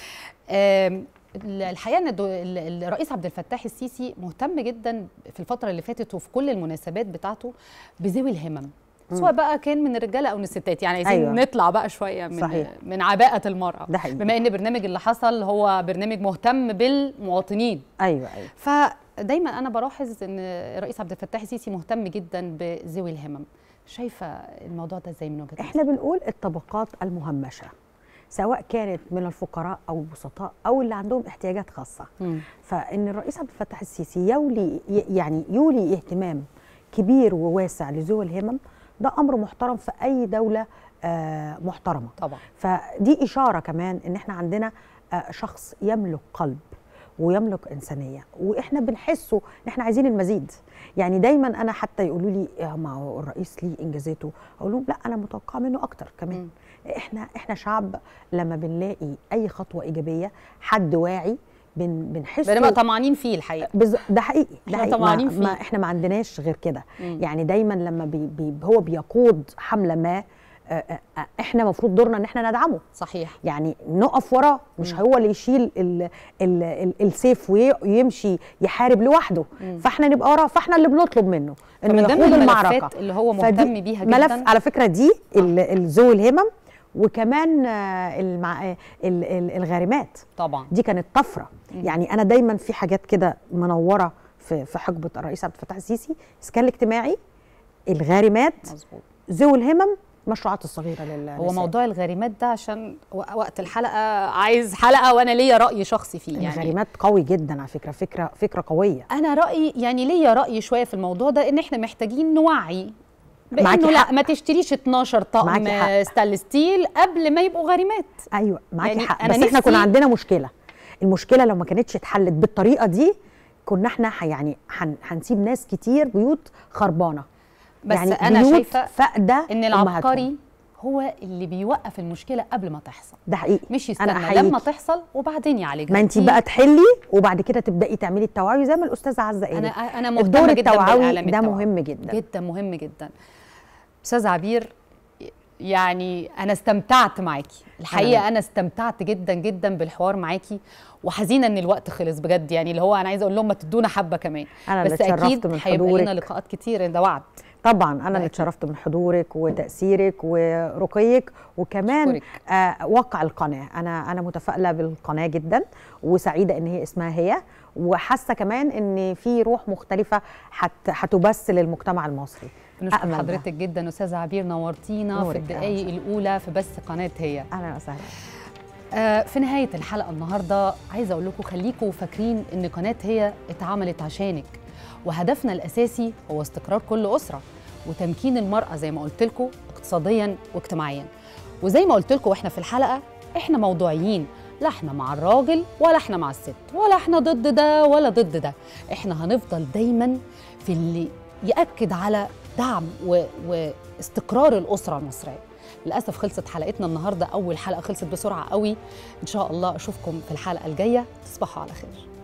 آم، الحقيقه ان الدو- ال- الرئيس عبد الفتاح السيسي مهتم جدا في الفتره اللي فاتت وفي كل المناسبات بتاعته بذوي الهمم سواء بقى كان من الرجاله او من الستات يعني عايزين أيوة. أيوة. نطلع بقى شويه من صحيح. من عباءه المراه ده حقيقي. بما ان البرنامج اللي حصل هو برنامج مهتم بالمواطنين ايوه ايوه فدايما انا بلاحظ ان الرئيس عبد الفتاح السيسي مهتم جدا بذوي الهمم شايفه الموضوع ده ازاي من وجهه احنا بنقول الطبقات المهمشه سواء كانت من الفقراء او البسطاء او اللي عندهم احتياجات خاصه مم. فان الرئيس عبد الفتاح السيسي يولي ي- يعني يولي اهتمام كبير وواسع لذوي الهمم ده امر محترم في اي دوله آه، محترمه طبعا فدي اشاره كمان ان احنا عندنا آه، شخص يملك قلب ويملك انسانيه واحنا بنحسه ان احنا عايزين المزيد يعني دايما انا حتى يقولوا لي يا ما هو الرئيس ليه انجازاته اقول لهم لا انا متوقعه منه اكتر كمان مم. احنا احنا شعب لما بنلاقي اي خطوه ايجابيه حد واعي بن بنحسه بنبقى طمعانين فيه الحقيقه بز... ده حقيقي ده إحنا حقيقي طمعانين ما, فيه. ما احنا ما عندناش غير كده مم. يعني دايما لما بي بي هو بيقود حمله ما آه، آه، آه، احنا المفروض دورنا ان احنا ندعمه صحيح يعني نقف وراه مش مم. هو اللي يشيل ال ال ال السيف وي- ويمشي يحارب لوحده مم. فاحنا نبقى وراه فاحنا اللي بنطلب منه انه فمن ضمن يخوض الملفات المعركه اللي هو فدي مهتم بيها جدا ملف على فكره دي ال- ال- ذوي الهمم وكمان آه، المع... آه، ال- ال- الغارمات طبعا دي كانت طفره مم. يعني انا دايما في حاجات كده منوره في في حقبه الرئيس عبد الفتاح السيسي الاسكان الاجتماعي الغارمات مظبوط ذوي الهمم المشروعات الصغيره لل هو موضوع الغارمات ده عشان و- وقت الحلقه عايز حلقه وانا ليا راي شخصي فيه يعني الغارمات قوي جدا على فكره فكره فكره قويه انا رايي يعني ليا راي شويه في الموضوع ده ان احنا محتاجين نوعي معاكي بانه لا حق. ما تشتريش 12 طقم معاكي حق. ستانلس ستيل قبل ما يبقوا غارمات ايوه معاكي يعني حق أنا بس احنا كنا نفسي- عندنا مشكله المشكله لو ما كانتش اتحلت بالطريقه دي كنا احنا ح- يعني هن- هنسيب ناس كتير بيوت خربانه بس يعني انا بيوت شايفه فاقده ان أمهاتهم. العبقري هو اللي بيوقف المشكله قبل ما تحصل ده حقيقي مش أنا يستنى أحييكي. لما تحصل وبعدين يعالجها ما انت دي- بقى تحلي وبعد كده تبداي تعملي التوعوي زي ما الاستاذه عزه قالت انا انا الدور مهتمه جدا التوعوي بالاعلام ده التوعوي. مهم جدا جدا مهم جدا استاذ عبير يعني انا استمتعت معاكي الحقيقه أنا- انا استمتعت جدا جدا بالحوار معاكي وحزينه ان الوقت خلص بجد يعني اللي هو انا عايزه اقول لهم ما تدونا حبه كمان أنا اللي بس اتشرفت اكيد من هيبقى لنا حضورك. لقاءات كتير ده وعد طبعا انا اللي أكيد. اتشرفت من حضورك وتاثيرك ورقيك وكمان أشكرك. آه واقع القناه انا انا متفائله بالقناه جدا وسعيده ان هي اسمها هي وحاسه كمان ان في روح مختلفه هت هتبث للمجتمع المصري بنشكر أأمل ده. حضرتك جدا استاذه عبير نورتينا في نورك، الدقائق أهلا الاولى في بث قناه هي اهلا وسهلا آه، في نهاية الحلقة النهاردة عايزة أقول لكم خليكم فاكرين إن قناة هي اتعملت عشانك وهدفنا الأساسي هو استقرار كل أسرة وتمكين المرأة زي ما قلت لكم اقتصاديا واجتماعيا وزي ما قلت لكم واحنا في الحلقة احنا موضوعيين لا احنا مع الراجل ولا احنا مع الست ولا احنا ضد ده ولا ضد ده احنا هنفضل دايما في اللي يأكد على دعم و... واستقرار الأسرة المصرية للأسف خلصت حلقتنا النهاردة أول حلقة خلصت بسرعة قوي إن شاء الله أشوفكم في الحلقة الجاية تصبحوا على خير